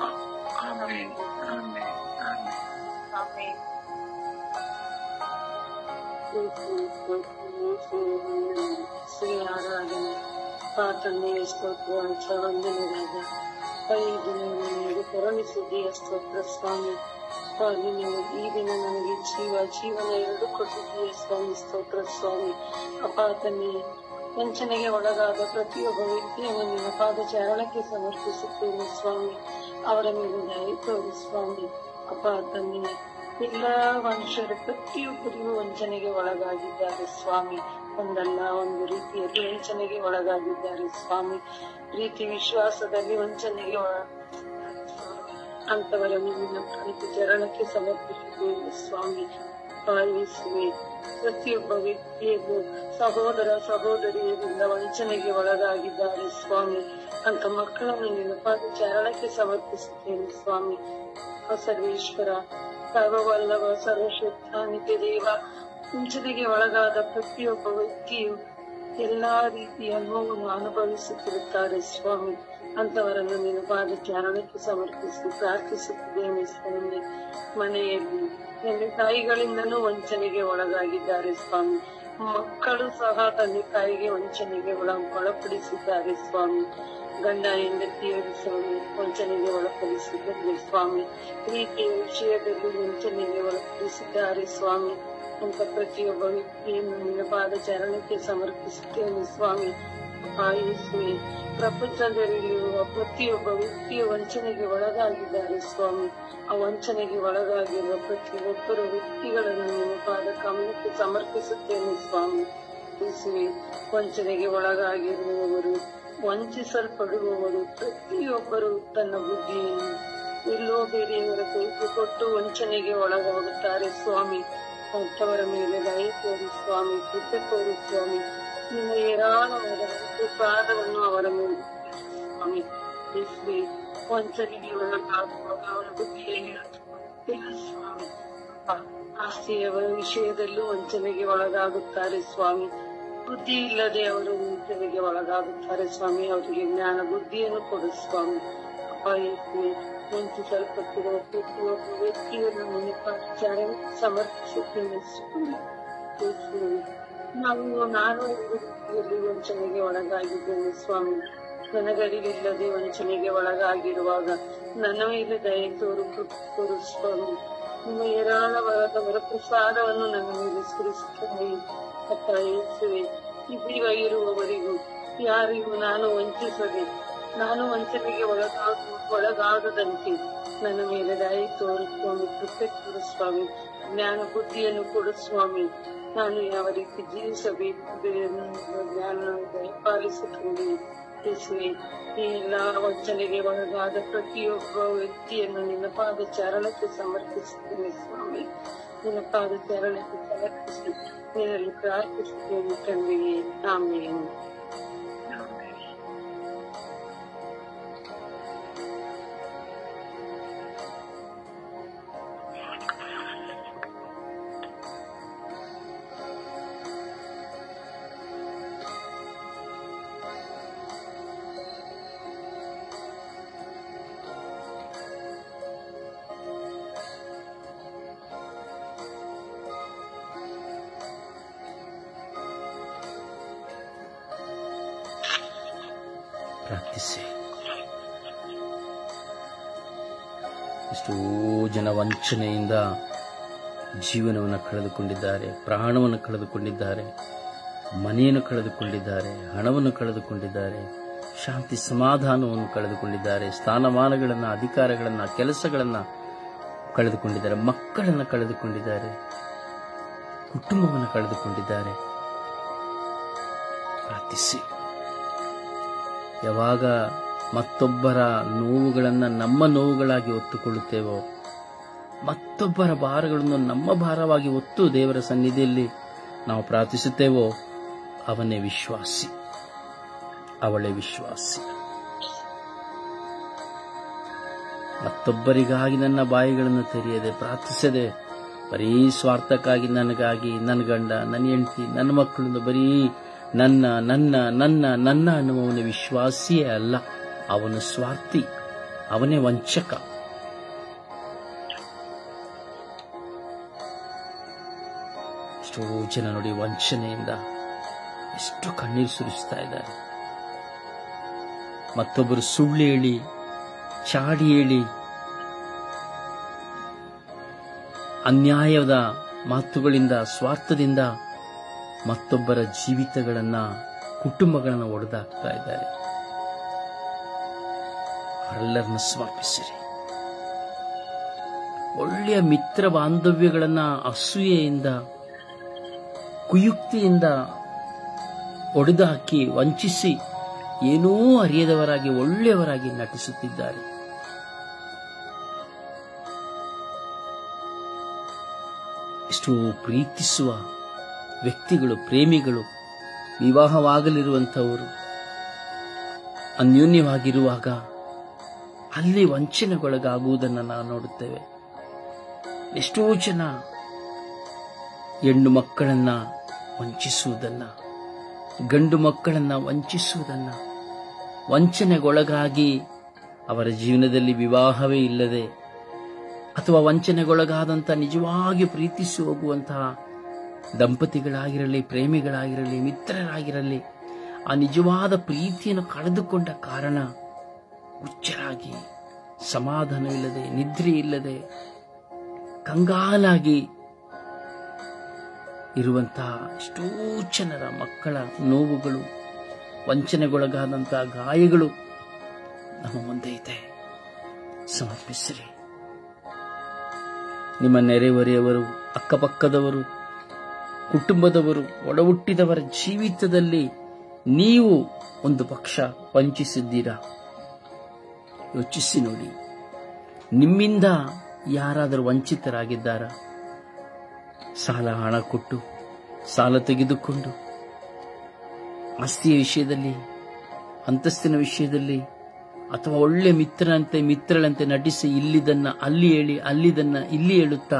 ಆಮೇನ್ ಆಮೇನ್ ಆಮೇನ್ ಆಮೇನ್ ಶ್ರೀ ಆರಾಧನೆ ಪ್ರಾರ್ಥನೆಯ ಸ್ತೋತ್ರ ವಂದನೆಯಾದ ಐದು ನನಗೆ ಕರುಣಿಸಿದೆಯ ಸ್ತೋತ್ರ ಸ್ವಾಮಿ ಸ್ವಾಮಿ ನೀವು ಈ ದಿನ ನನಗೆ ಜೀವ ಜೀವನ ಎರಡು ಕೊಟ್ಟಿದ್ದೀಯ ಸ್ವಾಮಿ ಸ್ತೋತ್ರ ಸ್ವಾಮಿ ಅಪಾತನೆ ವಂಚನೆಗೆ ಒಳಗಾದ ಪ್ರತಿಯೊಬ್ಬ ವ್ಯಕ್ತಿಯನ್ನು ನಿನ್ನ ಪಾದಚಾರಣಕ್ಕೆ ಸಮರ್ಪಿಸುತ್ತೇನೆ ಸ್ವಾಮಿ ಅವರ ಮೇಲೆ ದಯ ತೋರಿ ಸ್ವಾಮಿ ಅಪ್ಪ ತಂದೆ ಎಲ್ಲ ಮನುಷ್ಯರು ಪ್ರತಿಯೊಬ್ಬರಿಗೂ ವಂಚನೆಗೆ ಒಳಗಾಗಿದ್ದಾರೆ ಸ್ವಾಮಿ ಒಂದಲ್ಲ ಒಂದು ರೀತಿಯಲ್ಲಿ ವಂಚನೆಗೆ ಒಳಗಾಗಿದ್ದಾರೆ ಸ್ವಾಮಿ ಪ್ರೀತಿ ವಿಶ್ವಾಸದಲ್ಲಿ ವಂಚನೆಗೆ ಒಳ ಅಂತವರನ್ನು ನಿನ್ನ ಪ್ರೀತಿ ಚರಣಕ್ಕೆ ಸಮರ್ಪಿಸಿದ್ದೇವೆ ಸ್ವಾಮಿ ಪಾಲಿಸುವೆ ಪ್ರತಿಯೊಬ್ಬ ವ್ಯಕ್ತಿಯನ್ನು ಸಹೋದರ ಸಹೋದರಿಯರಿಂದ ವಂಚನೆಗೆ ಒಳಗಾಗಿದ್ದಾರೆ ಸ್ವಾಮಿ ಅಂತ ಮಕ್ಕಳನ್ನು ನಿನ್ನ ಪಾದಚಾರಣಕ್ಕೆ ಸಮರ್ಪಿಸುತ್ತೇನೆ ಸ್ವಾಮಿ ಸರ್ವೇಶ್ವರ ಸರ್ವವಲ್ಲವ ಸರ್ವಶಕ್ತಾನಿತ್ಯ ದೇವ ವಂಚನೆಗೆ ಒಳಗಾದ ಪ್ರತಿಯೊಬ್ಬ ವ್ಯಕ್ತಿಯು ಎಲ್ಲಾ ರೀತಿಯ ನೋವನ್ನು ಅನುಭವಿಸುತ್ತಿರುತ್ತಾರೆ ಸ್ವಾಮಿ ಅಂತವರನ್ನು ನೀನು ಪಾದಚಾರಣಕ್ಕೆ ಸಮರ್ಪಿಸಿ ಪ್ರಾರ್ಥಿಸುತ್ತಿದ್ದೇನೆ ಸ್ವಾಮಿ ಮನೆಯಲ್ಲಿ ತಂದೆ ತಾಯಿಗಳಿಂದನೂ ವಂಚನೆಗೆ ಒಳಗಾಗಿದ್ದಾರೆ ಸ್ವಾಮಿ ಮಕ್ಕಳು ಸಹ ತಂದೆ ತಾಯಿಗೆ ವಂಚನೆಗೆ ಒಳ ಒಳಪಡಿಸಿದ್ದಾರೆ ಸ್ವಾಮಿ ಗಂಡ ಹೆಂಡತಿಯರು ಸ್ವಾಮಿ ವಂಚನೆಗೆ ಒಳಪಡಿಸಿದ್ದಾರೆ ಸ್ವಾಮಿ ಪ್ರೀತಿಯ ವಿಷಯದಲ್ಲಿ ವಂಚನೆಗೆ ಒಳಪಡಿಸಿದ್ದಾರೆ ಸ್ವಾಮಿ ಅಂತ ಪ್ರತಿಯೊಬ್ಬ ವ್ಯಕ್ತಿಯನ್ನು ನಿನ್ನ ಪಾದಚರಣಕ್ಕೆ ಸಮರ್ಪಿಸುತ್ತೇನೆ ಸ್ವಾಮಿ ಆಯಿಸುವೆ ಪ್ರಪಂಚದಲ್ಲಿರುವ ಪ್ರತಿಯೊಬ್ಬ ವ್ಯಕ್ತಿಯ ವಂಚನೆಗೆ ಒಳಗಾಗಿದ್ದಾರೆ ಸ್ವಾಮಿ ಆ ವಂಚನೆಗೆ ಒಳಗಾಗಿರುವ ಪ್ರತಿಯೊಬ್ಬರ ವ್ಯಕ್ತಿಗಳನ್ನು ನಿಮ್ಮ ಪಾದ ಕಮಲಕ್ಕೆ ಸಮರ್ಪಿಸುತ್ತೇನೆ ಸ್ವಾಮಿ ಯೇಸುವೆ ವಂಚನೆಗೆ ಒಳಗಾಗಿರುವವರು ವಂಚಿಸಲ್ಪಡುವವರು ಪ್ರತಿಯೊಬ್ಬರು ತನ್ನ ಬುದ್ಧಿಯನ್ನು ಎಲ್ಲೋ ಬೇರೆಯವರ ಕೈಗೆ ಕೊಟ್ಟು ವಂಚನೆಗೆ ಒಳಗಾಗುತ್ತಾರೆ ಸ್ವಾಮಿ ಅಂತವರ ಮೇಲೆ ದಯ ತೋರಿ ಸ್ವಾಮಿ ಕೃಪೆ ತೋರಿ ಸ್ವಾಮಿ ನಿಮ್ಮ ಏರಾಳವಾದ ಪಾದವನ್ನು ಅವರ ಮೇಲೆ ಸ್ವಾಮಿ ಯೇಸುವೆ ವಂಚನೆಗೆ ಒಳಗಾಗುವಾಗ ಅವರ ಬುದ್ಧಿಯಲ್ಲಿ ಹತ್ತುಕೊಳ್ಳುತ್ತೇನೆ ಸ್ವಾಮಿ ಆಸ್ತಿಯ ವಿಷಯದಲ್ಲೂ ವಂಚನೆಗೆ ಒಳಗಾಗುತ್ತಾರೆ ಸ್ವಾಮಿ ಬುದ್ಧಿ ಇಲ್ಲದೆ ಅವರು ವಂಚನೆಗೆ ಒಳಗಾಗುತ್ತಾರೆ ಸ್ವಾಮಿ ಅವರಿಗೆ ಜ್ಞಾನ ಬುದ್ಧಿಯನ್ನು ಕೊಡು ಸ್ವಾಮಿ ಅಪ್ಪ ಯೇಸುವೆ ವಂಚಿಸಲ್ಪಟ್ಟಿರುವ ಪ್ರತಿಯೊಬ್ಬ ವ್ಯಕ್ತಿಯನ್ನು ನಿನ್ನ ಸಮರ್ಪಿಸುತ್ತೇನೆ ಸ್ವಾಮಿ ಯೇಸುವೆ ನಾವು ನಾನು ಒಂದು ರೀತಿಯಲ್ಲಿ ವಂಚನೆಗೆ ಒಳಗಾಗಿದ್ದೇನೆ ಸ್ವಾಮಿ ನನಗರಿವಿಲ್ಲದೆ ವಂಚನೆಗೆ ಒಳಗಾಗಿರುವಾಗ ನನ್ನ ಮೇಲೆ ದಯೆ ತೋರು ಕೃಪೆ ತೋರು ಸ್ವಾಮಿ ನಿಮ್ಮ ಏರಾಳವಾದ ವರಪ್ರಸಾದವನ್ನು ನನ್ನ ಮೇಲೆ ಸುರಿಸುತ್ತದೆ ಅಪ್ಪ ಯೇಸುವೆ ಇದೀಗ ಇರುವವರಿಗೂ ಯಾರಿಗೂ ನಾನು ವಂಚಿಸದೆ ನಾನು ವಂಚನೆಗೆ ಒಳಗಾಗ ಒಳಗಾಗದಂತೆ ನನ್ನ ಮೇಲೆ ದಯ ತೋರು ಸ್ವಾಮಿ ಕೃಪೆ ಕೊಡು ಸ್ವಾಮಿ ಜ್ಞಾನ ಬುದ್ಧಿಯನ್ನು ಕೊಡು ಸ್ವಾಮಿ ನಾನು ಯಾವ ರೀತಿ ಜೀವಿಸಬೇಕು ಎನ್ನುವ ಜ್ಞಾನ ದಯಪಾಲಿಸುತ್ತೇನೆ ಯೇಸುವೆ ಈ ಎಲ್ಲಾ ವಂಚನೆಗೆ ಒಳಗಾದ ಪ್ರತಿಯೊಬ್ಬ ವ್ಯಕ್ತಿಯನ್ನು ನಿನ್ನ ಪಾದ ಚರಣಕ್ಕೆ ಸಮರ್ಪಿಸುತ್ತೇನೆ ಸ್ವಾಮಿ ನಿನ್ನ ಪಾದ ಚರಣಕ್ಕೆ ಸಮರ್ಪಿಸಿ ನಿನ್ನಲ್ಲಿ ಪ್ರಾರ್ಥಿಸುತ್ತೇನೆ ತಂದೆಯೇ ಆಮೇಲೆ ಪ್ರಾರ್ಥಿಸಿ ಎಷ್ಟೋ ಜನ ವಂಚನೆಯಿಂದ ಜೀವನವನ್ನು ಕಳೆದುಕೊಂಡಿದ್ದಾರೆ ಪ್ರಾಣವನ್ನು ಕಳೆದುಕೊಂಡಿದ್ದಾರೆ ಮನೆಯನ್ನು ಕಳೆದುಕೊಂಡಿದ್ದಾರೆ ಹಣವನ್ನು ಕಳೆದುಕೊಂಡಿದ್ದಾರೆ ಶಾಂತಿ ಸಮಾಧಾನವನ್ನು ಕಳೆದುಕೊಂಡಿದ್ದಾರೆ ಸ್ಥಾನಮಾನಗಳನ್ನು ಅಧಿಕಾರಗಳನ್ನು ಕೆಲಸಗಳನ್ನು ಕಳೆದುಕೊಂಡಿದ್ದಾರೆ ಮಕ್ಕಳನ್ನು ಕಳೆದುಕೊಂಡಿದ್ದಾರೆ ಕುಟುಂಬವನ್ನು ಕಳೆದುಕೊಂಡಿದ್ದಾರೆ ಪ್ರಾರ್ಥಿಸಿ ಯಾವಾಗ ಮತ್ತೊಬ್ಬರ ನೋವುಗಳನ್ನು ನಮ್ಮ ನೋವುಗಳಾಗಿ ಹೊತ್ತುಕೊಳ್ಳುತ್ತೇವೋ ಮತ್ತೊಬ್ಬರ ಭಾರಗಳನ್ನು ನಮ್ಮ ಭಾರವಾಗಿ ಹೊತ್ತು ದೇವರ ಸನ್ನಿಧಿಯಲ್ಲಿ ನಾವು ಪ್ರಾರ್ಥಿಸುತ್ತೇವೋ ಅವನೇ ವಿಶ್ವಾಸಿ ಅವಳೇ ವಿಶ್ವಾಸಿ ಮತ್ತೊಬ್ಬರಿಗಾಗಿ ನನ್ನ ಬಾಯಿಗಳನ್ನು ತೆರೆಯದೆ ಪ್ರಾರ್ಥಿಸದೆ ಬರೀ ಸ್ವಾರ್ಥಕ್ಕಾಗಿ ನನಗಾಗಿ ನನ್ನ ಗಂಡ ನನ್ನ ಹೆಂಡತಿ ನನ್ನ ಮಕ್ಕಳಿಂದ ಬರೀ ನನ್ನ ನನ್ನ ನನ್ನ ನನ್ನ ಅನ್ನುವವನು ವಿಶ್ವಾಸಿಯೇ ಅಲ್ಲ ಅವನು ಸ್ವಾರ್ಥಿ ಅವನೇ ವಂಚಕ ಎಷ್ಟೋ ಜನ ನೋಡಿ ವಂಚನೆಯಿಂದ ಎಷ್ಟು ಕಣ್ಣೀರು ಸುರಿಸ್ತಾ ಇದ್ದಾರೆ ಮತ್ತೊಬ್ಬರು ಸುಳ್ಳು ಹೇಳಿ ಚಾಡಿ ಹೇಳಿ ಅನ್ಯಾಯದ ಮಾತುಗಳಿಂದ ಸ್ವಾರ್ಥದಿಂದ ಮತ್ತೊಬ್ಬರ ಜೀವಿತಗಳನ್ನ ಕುಟುಂಬಗಳನ್ನ ಒಡೆದಾಕ್ತಾ ಇದ್ದಾರೆ ಅವರೆಲ್ಲರನ್ನು ಸಮರ್ಪಿಸಿರಿ ಒಳ್ಳೆಯ ಮಿತ್ರ ಬಾಂಧವ್ಯಗಳನ್ನ ಅಸೂಯೆಯಿಂದ ಕುಯುಕ್ತಿಯಿಂದ ಒಡೆದು ಹಾಕಿ ವಂಚಿಸಿ ಏನೂ ಅರಿಯದವರಾಗಿ ಒಳ್ಳೆಯವರಾಗಿ ನಟಿಸುತ್ತಿದ್ದಾರೆ ಎಷ್ಟು ಪ್ರೀತಿಸುವ ವ್ಯಕ್ತಿಗಳು ಪ್ರೇಮಿಗಳು ವಿವಾಹವಾಗಲಿರುವಂಥವರು ಅನ್ಯೋನ್ಯವಾಗಿರುವಾಗ ಅಲ್ಲಿ ವಂಚನೆಗೊಳಗಾಗುವುದನ್ನು ನಾವು ನೋಡುತ್ತೇವೆ ಎಷ್ಟೋ ಜನ ಹೆಣ್ಣು ಮಕ್ಕಳನ್ನ ವಂಚಿಸುವುದನ್ನ ಗಂಡು ಮಕ್ಕಳನ್ನ ವಂಚಿಸುವುದನ್ನ ವಂಚನೆಗೊಳಗಾಗಿ ಅವರ ಜೀವನದಲ್ಲಿ ವಿವಾಹವೇ ಇಲ್ಲದೆ ಅಥವಾ ವಂಚನೆಗೊಳಗಾದಂಥ ನಿಜವಾಗಿ ಪ್ರೀತಿಸಿ ಹೋಗುವಂತಹ ದಂಪತಿಗಳಾಗಿರಲಿ ಪ್ರೇಮಿಗಳಾಗಿರಲಿ ಮಿತ್ರರಾಗಿರಲಿ ಆ ನಿಜವಾದ ಪ್ರೀತಿಯನ್ನು ಕಳೆದುಕೊಂಡ ಕಾರಣ ಹುಚ್ಚರಾಗಿ ಸಮಾಧಾನವಿಲ್ಲದೆ ನಿದ್ರೆ ಇಲ್ಲದೆ ಕಂಗಾಲಾಗಿ ಇರುವಂತಹ ಎಷ್ಟೋ ಜನರ ಮಕ್ಕಳ ನೋವುಗಳು ವಂಚನೆಗೊಳಗಾದಂತಹ ಗಾಯಗಳು ನಮ್ಮ ಮುಂದೆ ಇದೆ ಸಮರ್ಪಿಸಿರಿ ನಿಮ್ಮ ನೆರೆಹೊರೆಯವರು ಅಕ್ಕಪಕ್ಕದವರು ಕುಟುಂಬದವರು ಒಡಹುಟ್ಟಿದವರ ಜೀವಿತದಲ್ಲಿ ನೀವು ಒಂದು ಪಕ್ಷ ವಂಚಿಸಿದ್ದೀರಾ ಯೋಚಿಸಿ ನೋಡಿ ನಿಮ್ಮಿಂದ ಯಾರಾದರೂ ವಂಚಿತರಾಗಿದ್ದಾರಾ ಸಾಲ ಹಣ ಕೊಟ್ಟು ಸಾಲ ತೆಗೆದುಕೊಂಡು ಆಸ್ತಿಯ ವಿಷಯದಲ್ಲಿ ಅಂತಸ್ತಿನ ವಿಷಯದಲ್ಲಿ ಅಥವಾ ಒಳ್ಳೆ ಮಿತ್ರನಂತೆ ಮಿತ್ರಳಂತೆ ನಟಿಸಿ ಇಲ್ಲಿದನ್ನ ಅಲ್ಲಿ ಹೇಳಿ ಅಲ್ಲಿದನ್ನ ಇಲ್ಲಿ ಹೇಳುತ್ತಾ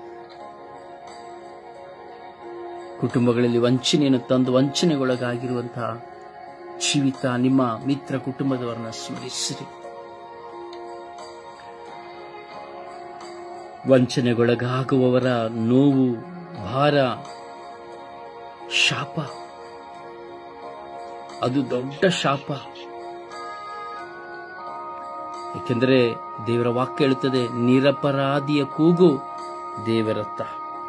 ಕುಟುಂಬಗಳಲ್ಲಿ ವಂಚನೆಯನ್ನು ತಂದು ವಂಚನೆಗೊಳಗಾಗಿರುವಂತಹ ಜೀವಿತ ನಿಮ್ಮ ಮಿತ್ರ ಕುಟುಂಬದವರನ್ನ ಸ್ಮರಿಸಿರಿ ವಂಚನೆಗೊಳಗಾಗುವವರ ನೋವು ಭಾರ ಶಾಪ ಅದು ದೊಡ್ಡ ಶಾಪ ಏಕೆಂದರೆ ದೇವರ ವಾಕ್ಯ ಹೇಳುತ್ತದೆ ನಿರಪರಾಧಿಯ ಕೂಗು ದೇವರತ್ತ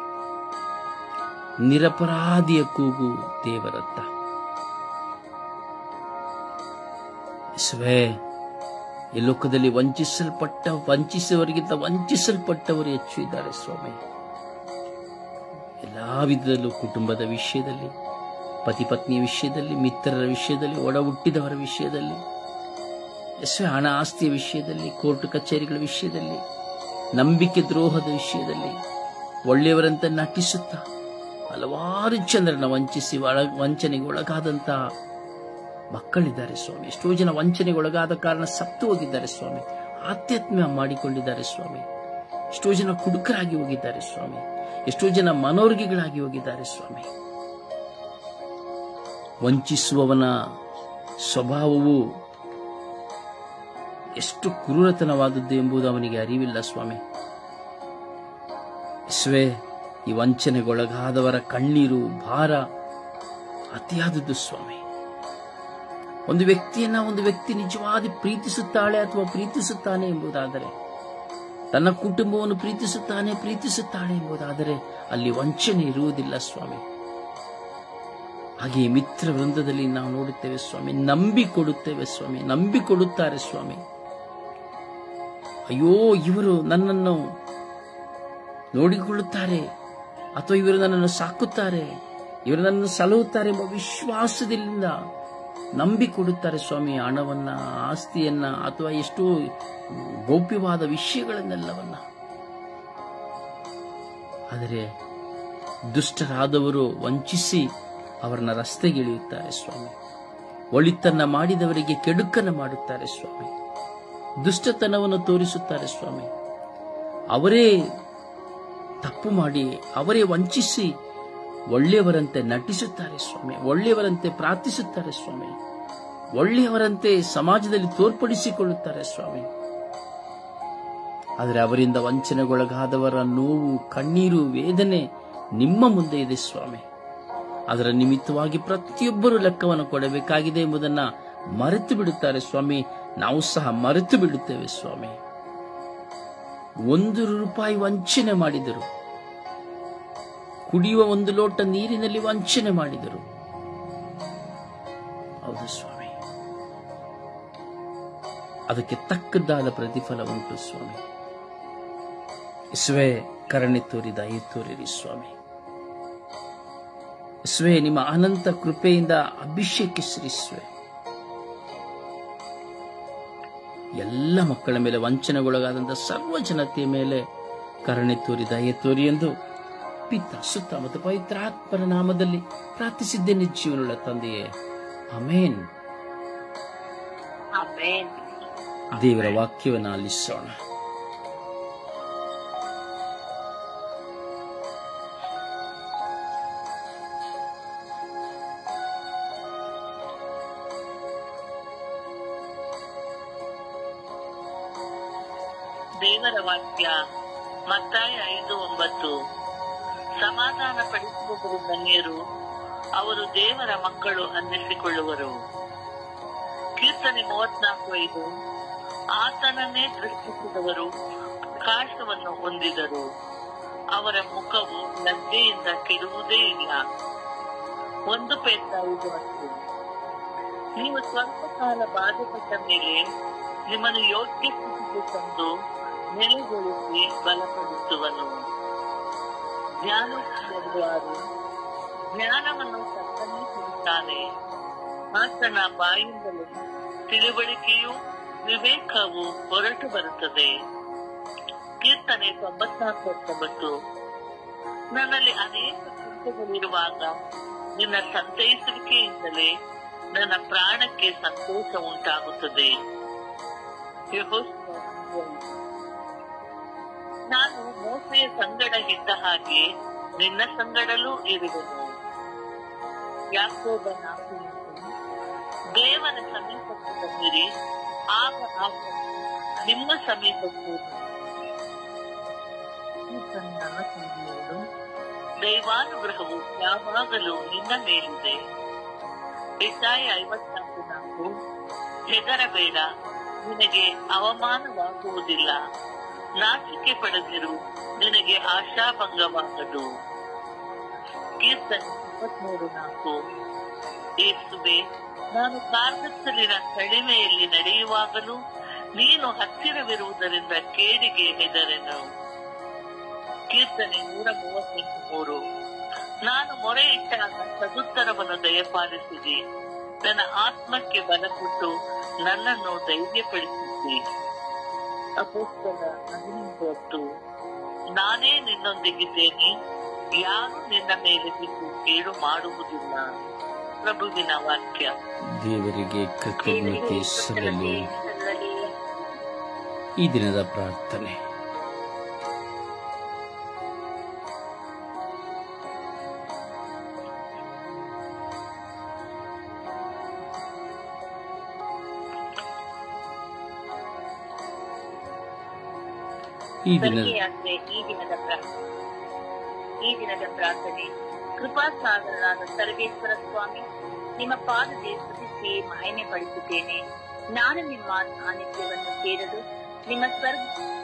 ನಿರಪರಾಧಿಯ ಕೂಗು ದೇವರತ್ತ ಯೇಸುವೇ ಈ ಲೋಕದಲ್ಲಿ ವಂಚಿಸಲ್ಪಟ್ಟ ವಂಚಿಸುವವರಿಗಿಂತ ವಂಚಿಸಲ್ಪಟ್ಟವರು ಹೆಚ್ಚು ಇದ್ದಾರೆ ಸ್ವಾಮಿ ಎಲ್ಲಾ ವಿಧದಲ್ಲೂ ಕುಟುಂಬದ ವಿಷಯದಲ್ಲಿ ಪತಿ ಪತ್ನಿಯ ವಿಷಯದಲ್ಲಿ ಮಿತ್ರರ ವಿಷಯದಲ್ಲಿ ಒಡ ಹುಟ್ಟಿದವರ ವಿಷಯದಲ್ಲಿ ಎಷ್ಟೇ ಹಣ ಆಸ್ತಿಯ ವಿಷಯದಲ್ಲಿ ಕೋರ್ಟ್ ಕಚೇರಿಗಳ ವಿಷಯದಲ್ಲಿ ನಂಬಿಕೆ ದ್ರೋಹದ ವಿಷಯದಲ್ಲಿ ಒಳ್ಳೆಯವರಂತೆ ನಟಿಸುತ್ತಾ ಹಲವಾರು ಜನರನ್ನ ವಂಚಿಸಿ ಒಳ- ವಂಚನೆಗೆ ಒಳಗಾದಂತಹ ಮಕ್ಕಳಿದ್ದಾರೆ ಸ್ವಾಮಿ ಎಷ್ಟೋ ಜನ ವಂಚನೆಗೆ ಒಳಗಾದ ಕಾರಣ ಸತ್ತು ಹೋಗಿದ್ದಾರೆ ಸ್ವಾಮಿ ಆತ್ಮಹತ್ಯೆ ಮಾಡಿಕೊಂಡಿದ್ದಾರೆ ಸ್ವಾಮಿ ಎಷ್ಟೋ ಜನ ಕುಡುಕರಾಗಿ ಹೋಗಿದ್ದಾರೆ ಸ್ವಾಮಿ ಎಷ್ಟೋ ಜನ ಮನೋರ್ಗಿಗಳಾಗಿ ಹೋಗಿದ್ದಾರೆ ಸ್ವಾಮಿ ವಂಚಿಸುವವನ ಸ್ವಭಾವವು ಎಷ್ಟು ಕ್ರೂರತನವಾದದ್ದು ಎಂಬುದು ಅವನಿಗೆ ಅರಿವಿಲ್ಲ ಸ್ವಾಮಿ ಇಸ್ವೇ ಈ ವಂಚನೆಗೊಳಗಾದವರ ಕಣ್ಣೀರು ಭಾರ ಅತಿಯಾದದ್ದು ಸ್ವಾಮಿ ಒಂದು ವ್ಯಕ್ತಿಯನ್ನ ಒಂದು ವ್ಯಕ್ತಿ ನಿಜವಾಗಿ ಪ್ರೀತಿಸುತ್ತಾಳೆ ಅಥವಾ ಪ್ರೀತಿಸುತ್ತಾನೆ ಎಂಬುದಾದರೆ ತನ್ನ ಕುಟುಂಬವನ್ನು ಪ್ರೀತಿಸುತ್ತಾನೆ ಪ್ರೀತಿಸುತ್ತಾಳೆ ಎಂಬುದಾದರೆ ಅಲ್ಲಿ ವಂಚನೆ ಇರುವುದಿಲ್ಲ ಸ್ವಾಮಿ ಹಾಗೆ ಮಿತ್ರ ವೃಂದದಲ್ಲಿ ನಾವು ನೋಡುತ್ತೇವೆ ಸ್ವಾಮಿ ನಂಬಿ ಕೊಡುತ್ತೇವೆ ಸ್ವಾಮಿ ನಂಬಿ ಕೊಡುತ್ತಾರೆ ಸ್ವಾಮಿ ಅಯ್ಯೋ ಇವರು ನನ್ನನ್ನು ನೋಡಿಕೊಳ್ಳುತ್ತಾರೆ ಅಥವಾ ಇವರು ನನ್ನನ್ನು ಸಾಕುತ್ತಾರೆ ಇವರು ನನ್ನನ್ನು ಸಲಹುತ್ತಾರೆ ಎಂಬ ವಿಶ್ವಾಸದಿಂದ ನಂಬಿ ಕೊಡುತ್ತಾರೆ ಸ್ವಾಮಿ ಹಣವನ್ನ ಆಸ್ತಿಯನ್ನ ಅಥವಾ ಎಷ್ಟೋ ಗೌಪ್ಯವಾದ ವಿಷಯಗಳನ್ನೆಲ್ಲವನ್ನ ಆದರೆ ದುಷ್ಟರಾದವರು ವಂಚಿಸಿ ಅವರನ್ನ ರಸ್ತೆಗೆ ಇಳಿಯುತ್ತಾರೆ ಸ್ವಾಮಿ ಒಳಿತನ್ನ ಮಾಡಿದವರಿಗೆ ಕೆಡುಕನ್ನು ಮಾಡುತ್ತಾರೆ ಸ್ವಾಮಿ ದುಷ್ಟತನವನ್ನು ತೋರಿಸುತ್ತಾರೆ ಸ್ವಾಮಿ ಅವರೇ ತಪ್ಪು ಮಾಡಿ ಅವರೇ ವಂಚಿಸಿ ಒಳ್ಳೆಯವರಂತೆ ನಟಿಸುತ್ತಾರೆ ಸ್ವಾಮಿ ಒಳ್ಳೆಯವರಂತೆ ಪ್ರಾರ್ಥಿಸುತ್ತಾರೆ ಸ್ವಾಮಿ ಒಳ್ಳೆಯವರಂತೆ ಸಮಾಜದಲ್ಲಿ ತೋರ್ಪಡಿಸಿಕೊಳ್ಳುತ್ತಾರೆ ಸ್ವಾಮಿ ಆದರೆ ಅವರಿಂದ ವಂಚನೆಗೊಳಗಾದವರ ನೋವು ಕಣ್ಣೀರು ವೇದನೆ ನಿಮ್ಮ ಮುಂದೆ ಇದೆ ಸ್ವಾಮಿ ಅದರ ನಿಮಿತ್ತವಾಗಿ ಪ್ರತಿಯೊಬ್ಬರು ಲೆಕ್ಕವನ್ನು ಕೊಡಬೇಕಾಗಿದೆ ಎಂಬುದನ್ನ ಮರೆತು ಬಿಡುತ್ತಾರೆ ಸ್ವಾಮಿ ನಾವು ಸಹ ಮರೆತು ಬಿಡುತ್ತೇವೆ ಸ್ವಾಮಿ ಒಂದು ರೂಪಾಯಿ ವಂಚನೆ ಮಾಡಿದರು ಕುಡಿಯುವ ಒಂದು ಲೋಟ ನೀರಿನಲ್ಲಿ ವಂಚನೆ ಮಾಡಿದರು ಹೌದು ಸ್ವಾಮಿ ಅದಕ್ಕೆ ತಕ್ಕದ್ದಾದ ಪ್ರತಿಫಲ ಉಂಟು ಸ್ವಾಮಿ ಇಸುವೆ ಕರುಣೆ ತೋರಿ ದಯೆ ತೋರಿರಿ ಸ್ವಾಮಿ ಇಸುವೆ ನಿಮ್ಮ ಅನಂತ ಕೃಪೆಯಿಂದ ಅಭಿಷೇಕಿಸಿರಿ ಇಸುವೆ ಎಲ್ಲ ಮಕ್ಕಳ ಮೇಲೆ ವಂಚನೆಗೊಳಗಾದಂಥ ಸರ್ವ ಜನತೆಯ ಮೇಲೆ ಕರುಣೆ ತೋರಿ ದಯೆ ತೋರಿ ಎಂದು ಪಿತ್ತ ಸುತ್ತ ಮತ್ತು ಪವಿತ್ರಾತ್ಮರ ನಾಮದಲ್ಲಿ ಪ್ರಾರ್ಥಿಸಿದ್ದೇನೆ ಜೀವನವುಳ್ಳ ತಂದೆಯೇ ಅಮೇನ್ ಆಮೇನ್ ದೇವರ ವಾಕ್ಯವನ್ನು ಆಲಿಸೋಣ ದೇವರ ವಾಕ್ಯ ಮತ್ತಾಯ ಐದು ಒಂಬತ್ತು ಸಮಾಧಾನ ಪಡಿಸುವುದರ ಧನ್ಯರು ಅವರು ದೇವರ ಮಕ್ಕಳು ಅನ್ನಿಸಿಕೊಳ್ಳುವರು ಕೀರ್ತನೆ ಮೂವತ್ನಾಲ್ಕು ಐದು ಆತನನ್ನೇ ಸೃಷ್ಟಿಸಿದವರು ಪ್ರಕಾಶವನ್ನು ಹೊಂದಿದರು ಅವರ ಮುಖವು ಲಜ್ಜೆಯಿಂದ ಕೆಡುವುದೇ ಇಲ್ಲ ಒಂದು ಪೇತ್ರ ಐದು ಹತ್ತು ನೀವು ಸ್ವಲ್ಪ ಕಾಲ ಬಾಧೆಪಟ್ಟ ಮೇಲೆ ನಿಮ್ಮನ್ನು ಯೋಗ್ಯ ಸ್ಥಿತಿಗೆ ತಂದು ನೆಲೆಗೊಳಿಸಿ ಬಲಪಡಿಸುವನು ಜ್ಞಾನೋಕ್ತಿಯಾರು ಜ್ಞಾನವನ್ನು ತಕ್ಕನೇ ಕೊಡುತ್ತಾನೆ ಆತನ ಬಾಯಿಂದಲೇ ತಿಳುವಳಿಕೆಯು ವಿವೇಕವು ಹೊರಟು ಬರುತ್ತದೆ ಕೀರ್ತನೆ ತೊಂಬತ್ನಾಲ್ಕು ಹತ್ತೊಂಬತ್ತು ನನ್ನಲ್ಲಿ ಅನೇಕ ಚಿಂತೆಗಳಿರುವಾಗ ನಿನ್ನ ಸಂತೈಸುವಿಕೆಯಿಂದಲೇ ನನ್ನ ಪ್ರಾಣಕ್ಕೆ ಸಂತೋಷ ಉಂಟಾಗುತ್ತದೆ ಯೆಹೋಶುವ ಒಂದು ಐದು. ನಾನು ಮೋಸೆಯ ಸಂಗಡ ಇದ್ದ ಹಾಗೆ ನಿನ್ನ ಸಂಗಡಲೂ ಇರುವೆನು ಯಾಕೋಬ ನಾಲ್ಕು ಎಂಟು. ದೇವರ ಸಮೀಪಕ್ಕೆ ಬಂದಿರಿ ಆಗ ಆತನು ನಿಮ್ಮ ಸಮೀಪಕ್ಕೂ ಬರುವನು. ಕೀರ್ತನೆ ನಲವತ್ತೈದು ಏಳು. ದೈವಾನುಗ್ರಹವು ಯಾವಾಗಲೂ ನಿನ್ನ ಮೇಲಿದೆ ಇಸಾಯ ಐವತ್ನಾಲ್ಕು ನಾಲ್ಕು ಹೆದರಬೇಡ ನಿನಗೆ ಅವಮಾನವಾಗುವುದಿಲ್ಲ ನಾಚಿಕೆ ಪಡೆದಿರು ನಿನಗೆ ಆಶಾಭಂಗವಾಗದು ಕೀರ್ತನೆ ಇಪ್ಪತ್ಮೂರು ನಾಲ್ಕು ಏಸುವೆ ನಾನು ಕಾರ್ಗತ್ತಲಿನ ಕಡಿಮೆಯಲ್ಲಿ ನಡೆಯುವಾಗಲೂ ನೀನು ಹತ್ತಿರವಿರುವುದರಿಂದ ಕೇಡಿಗೆ ಹೆದರೆನು ಕೀರ್ತನೆ ನೂರ ಮೂವತ್ತೆಂಟು ಮೂರು ನಾನು ಮೊರೆ ಇಟ್ಟಾಗ ಸದುತ್ತರವನ್ನು ದಯಪಾಲಿಸಿದೆ ನನ್ನ ಆತ್ಮಕ್ಕೆ ಬಲ ಕೊಟ್ಟು ನನ್ನನ್ನು ಧೈರ್ಯಪಡಿಸಿದ್ದೆ ಅಪೋಸ್ತಲ ಹದಿನೆಂಟು ಹೊತ್ತು ನಾನೇ ನಿನ್ನೊಂದಿಗಿದ್ದೇನೆ ಯಾರು ನಿನ್ನ ಮೇಲೆ ಬಿದ್ದು ಕೇಡು ಮಾಡುವುದಿಲ್ಲ ಪ್ರಭುವಿನ ವಾಕ್ಯ ದೇವರಿಗೆ ಕೃತಜ್ಞತೆ ಸಲ್ಲಲಿ ಈ ದಿನದ ಪ್ರಾರ್ಥನೆ ಈ ದಿನದ ಯಾತ್ರೆ ಈ ದಿನದ ಪ್ರಾರ್ಥನೆ ಈ ದಿನದ ಪ್ರಾರ್ಥನೆ ಕೃಪಾ ಸಾಗರನಾದ ಸರ್ವೇಶ್ವರ ಸ್ವಾಮಿ ನಿಮ್ಮ ಪಾದಕ್ಕೆ ಸ್ತುತಿಸಿ ಮಹಿಮೆ ಪಡಿಸುತ್ತೇನೆ ನಾನು ನಿಮ್ಮ ಸಾನ್ನಿಧ್ಯವನ್ನು ಸೇರಲು ನಿಮ್ಮ ಸ್ವರ್ಗ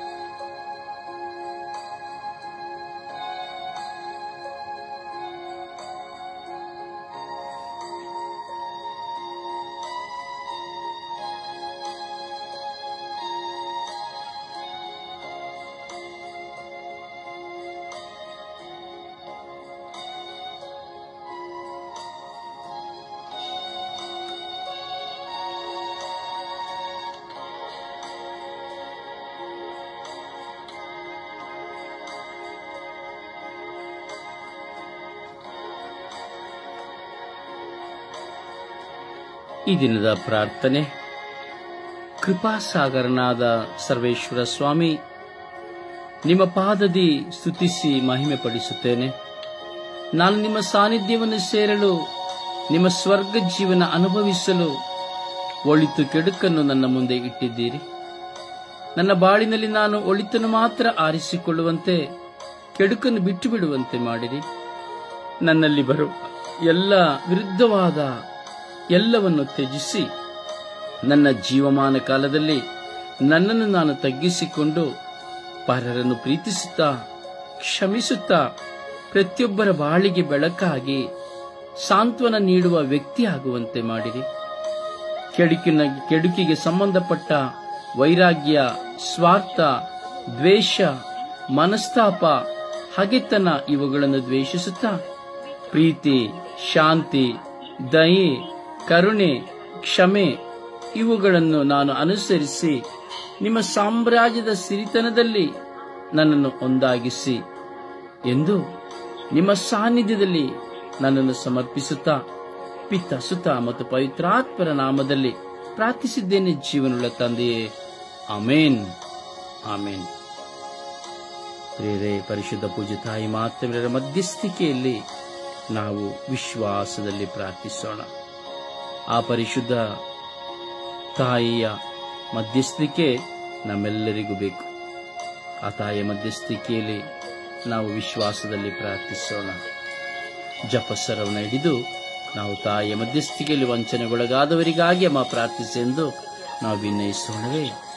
ಈ ದಿನದ ಪ್ರಾರ್ಥನೆ ಕೃಪಾಸಾಗರನಾದ ಸರ್ವೇಶ್ವರ ಸ್ವಾಮಿ ನಿಮ್ಮ ಪಾದದಿ ಸ್ತುತಿಸಿ ಮಹಿಮೆ ಪಡಿಸುತ್ತೇನೆ ನಾನು ನಿಮ್ಮ ಸಾನ್ನಿಧ್ಯವನ್ನು ಸೇರಲು ನಿಮ್ಮ ಸ್ವರ್ಗ ಜೀವನ ಅನುಭವಿಸಲು ಒಳಿತು ಕೆಡುಕನ್ನು ನನ್ನ ಮುಂದೆ ಇಟ್ಟಿದ್ದೀರಿ ನನ್ನ ಬಾಳಿನಲ್ಲಿ ನಾನು ಒಳಿತನ್ನು ಮಾತ್ರ ಆರಿಸಿಕೊಳ್ಳುವಂತೆ ಕೆಡುಕನ್ನು ಬಿಟ್ಟು ಬಿಡುವಂತೆ ಮಾಡಿರಿ ನನ್ನಲ್ಲಿ ಬರುವ ಎಲ್ಲ ವಿರುದ್ಧವಾದ ಎಲ್ಲವನ್ನು ತ್ಯಜಿಸಿ ನನ್ನ ಜೀವಮಾನ ಕಾಲದಲ್ಲಿ ನನ್ನನ್ನು ನಾನು ತಗ್ಗಿಸಿಕೊಂಡು ಪರರನ್ನು ಪ್ರೀತಿಸುತ್ತಾ ಕ್ಷಮಿಸುತ್ತಾ ಪ್ರತಿಯೊಬ್ಬರ ಬಾಳಿಗೆ ಬೆಳಕಾಗಿ ಸಾಂತ್ವನ ನೀಡುವ ವ್ಯಕ್ತಿಯಾಗುವಂತೆ ಮಾಡಿರಿ ಕೆಡುಕಿನ ಕೆಡುಕಿಗೆ ಸಂಬಂಧಪಟ್ಟ ವೈರಾಗ್ಯ ಸ್ವಾರ್ಥ ದ್ವೇಷ ಮನಸ್ತಾಪ ಹಗೆತನ ಇವುಗಳನ್ನು ದ್ವೇಷಿಸುತ್ತಾ ಪ್ರೀತಿ ಶಾಂತಿ ದಯೆ ಕರುಣೆ ಕ್ಷಮೆ ಇವುಗಳನ್ನು ನಾನು ಅನುಸರಿಸಿ ನಿಮ್ಮ ಸಾಮ್ರಾಜ್ಯದ ಸಿರಿತನದಲ್ಲಿ ನನ್ನನ್ನು ಒಂದಾಗಿಸಿ ಎಂದು ನಿಮ್ಮ ಸಾನ್ನಿಧ್ಯದಲ್ಲಿ ನನ್ನನ್ನು ಸಮರ್ಪಿಸುತ್ತಾ ಪಿತ್ತ ಸುತ ಮತ್ತು ಪವಿತ್ರಾತ್ಮರ ನಾಮದಲ್ಲಿ ಪ್ರಾರ್ಥಿಸಿದ್ದೇನೆ ಜೀವನುಳ್ಳ ತಂದೆಯೇ ಅಮೇನ್ ಆಮೇನ್ ಪ್ರೇರೆ ಪರಿಶುದ್ಧ ಪೂಜೆ ತಾಯಿ ಮಾತವರ ಮಧ್ಯಸ್ಥಿಕೆಯಲ್ಲಿ ನಾವು ವಿಶ್ವಾಸದಲ್ಲಿ ಪ್ರಾರ್ಥಿಸೋಣ ಆ ಪರಿಶುದ್ಧ ತಾಯಿಯ ಮಧ್ಯಸ್ಥಿಕೆ ನಮ್ಮೆಲ್ಲರಿಗೂ ಬೇಕು ಆ ತಾಯಿಯ ಮಧ್ಯಸ್ಥಿಕೆಯಲ್ಲಿ ನಾವು ವಿಶ್ವಾಸದಲ್ಲಿ ಪ್ರಾರ್ಥಿಸೋಣ ಜಪಸ್ಸರವನ್ನು ಹಿಡಿದು ನಾವು ತಾಯಿಯ ಮಧ್ಯಸ್ಥಿಕೆಯಲ್ಲಿ ವಂಚನೆಗೊಳಗಾದವರಿಗಾಗಿ ಅಮ್ಮ ಪ್ರಾರ್ಥಿಸಿ ಎಂದು ನಾವು ವಿನಯಿಸೋಣವೇ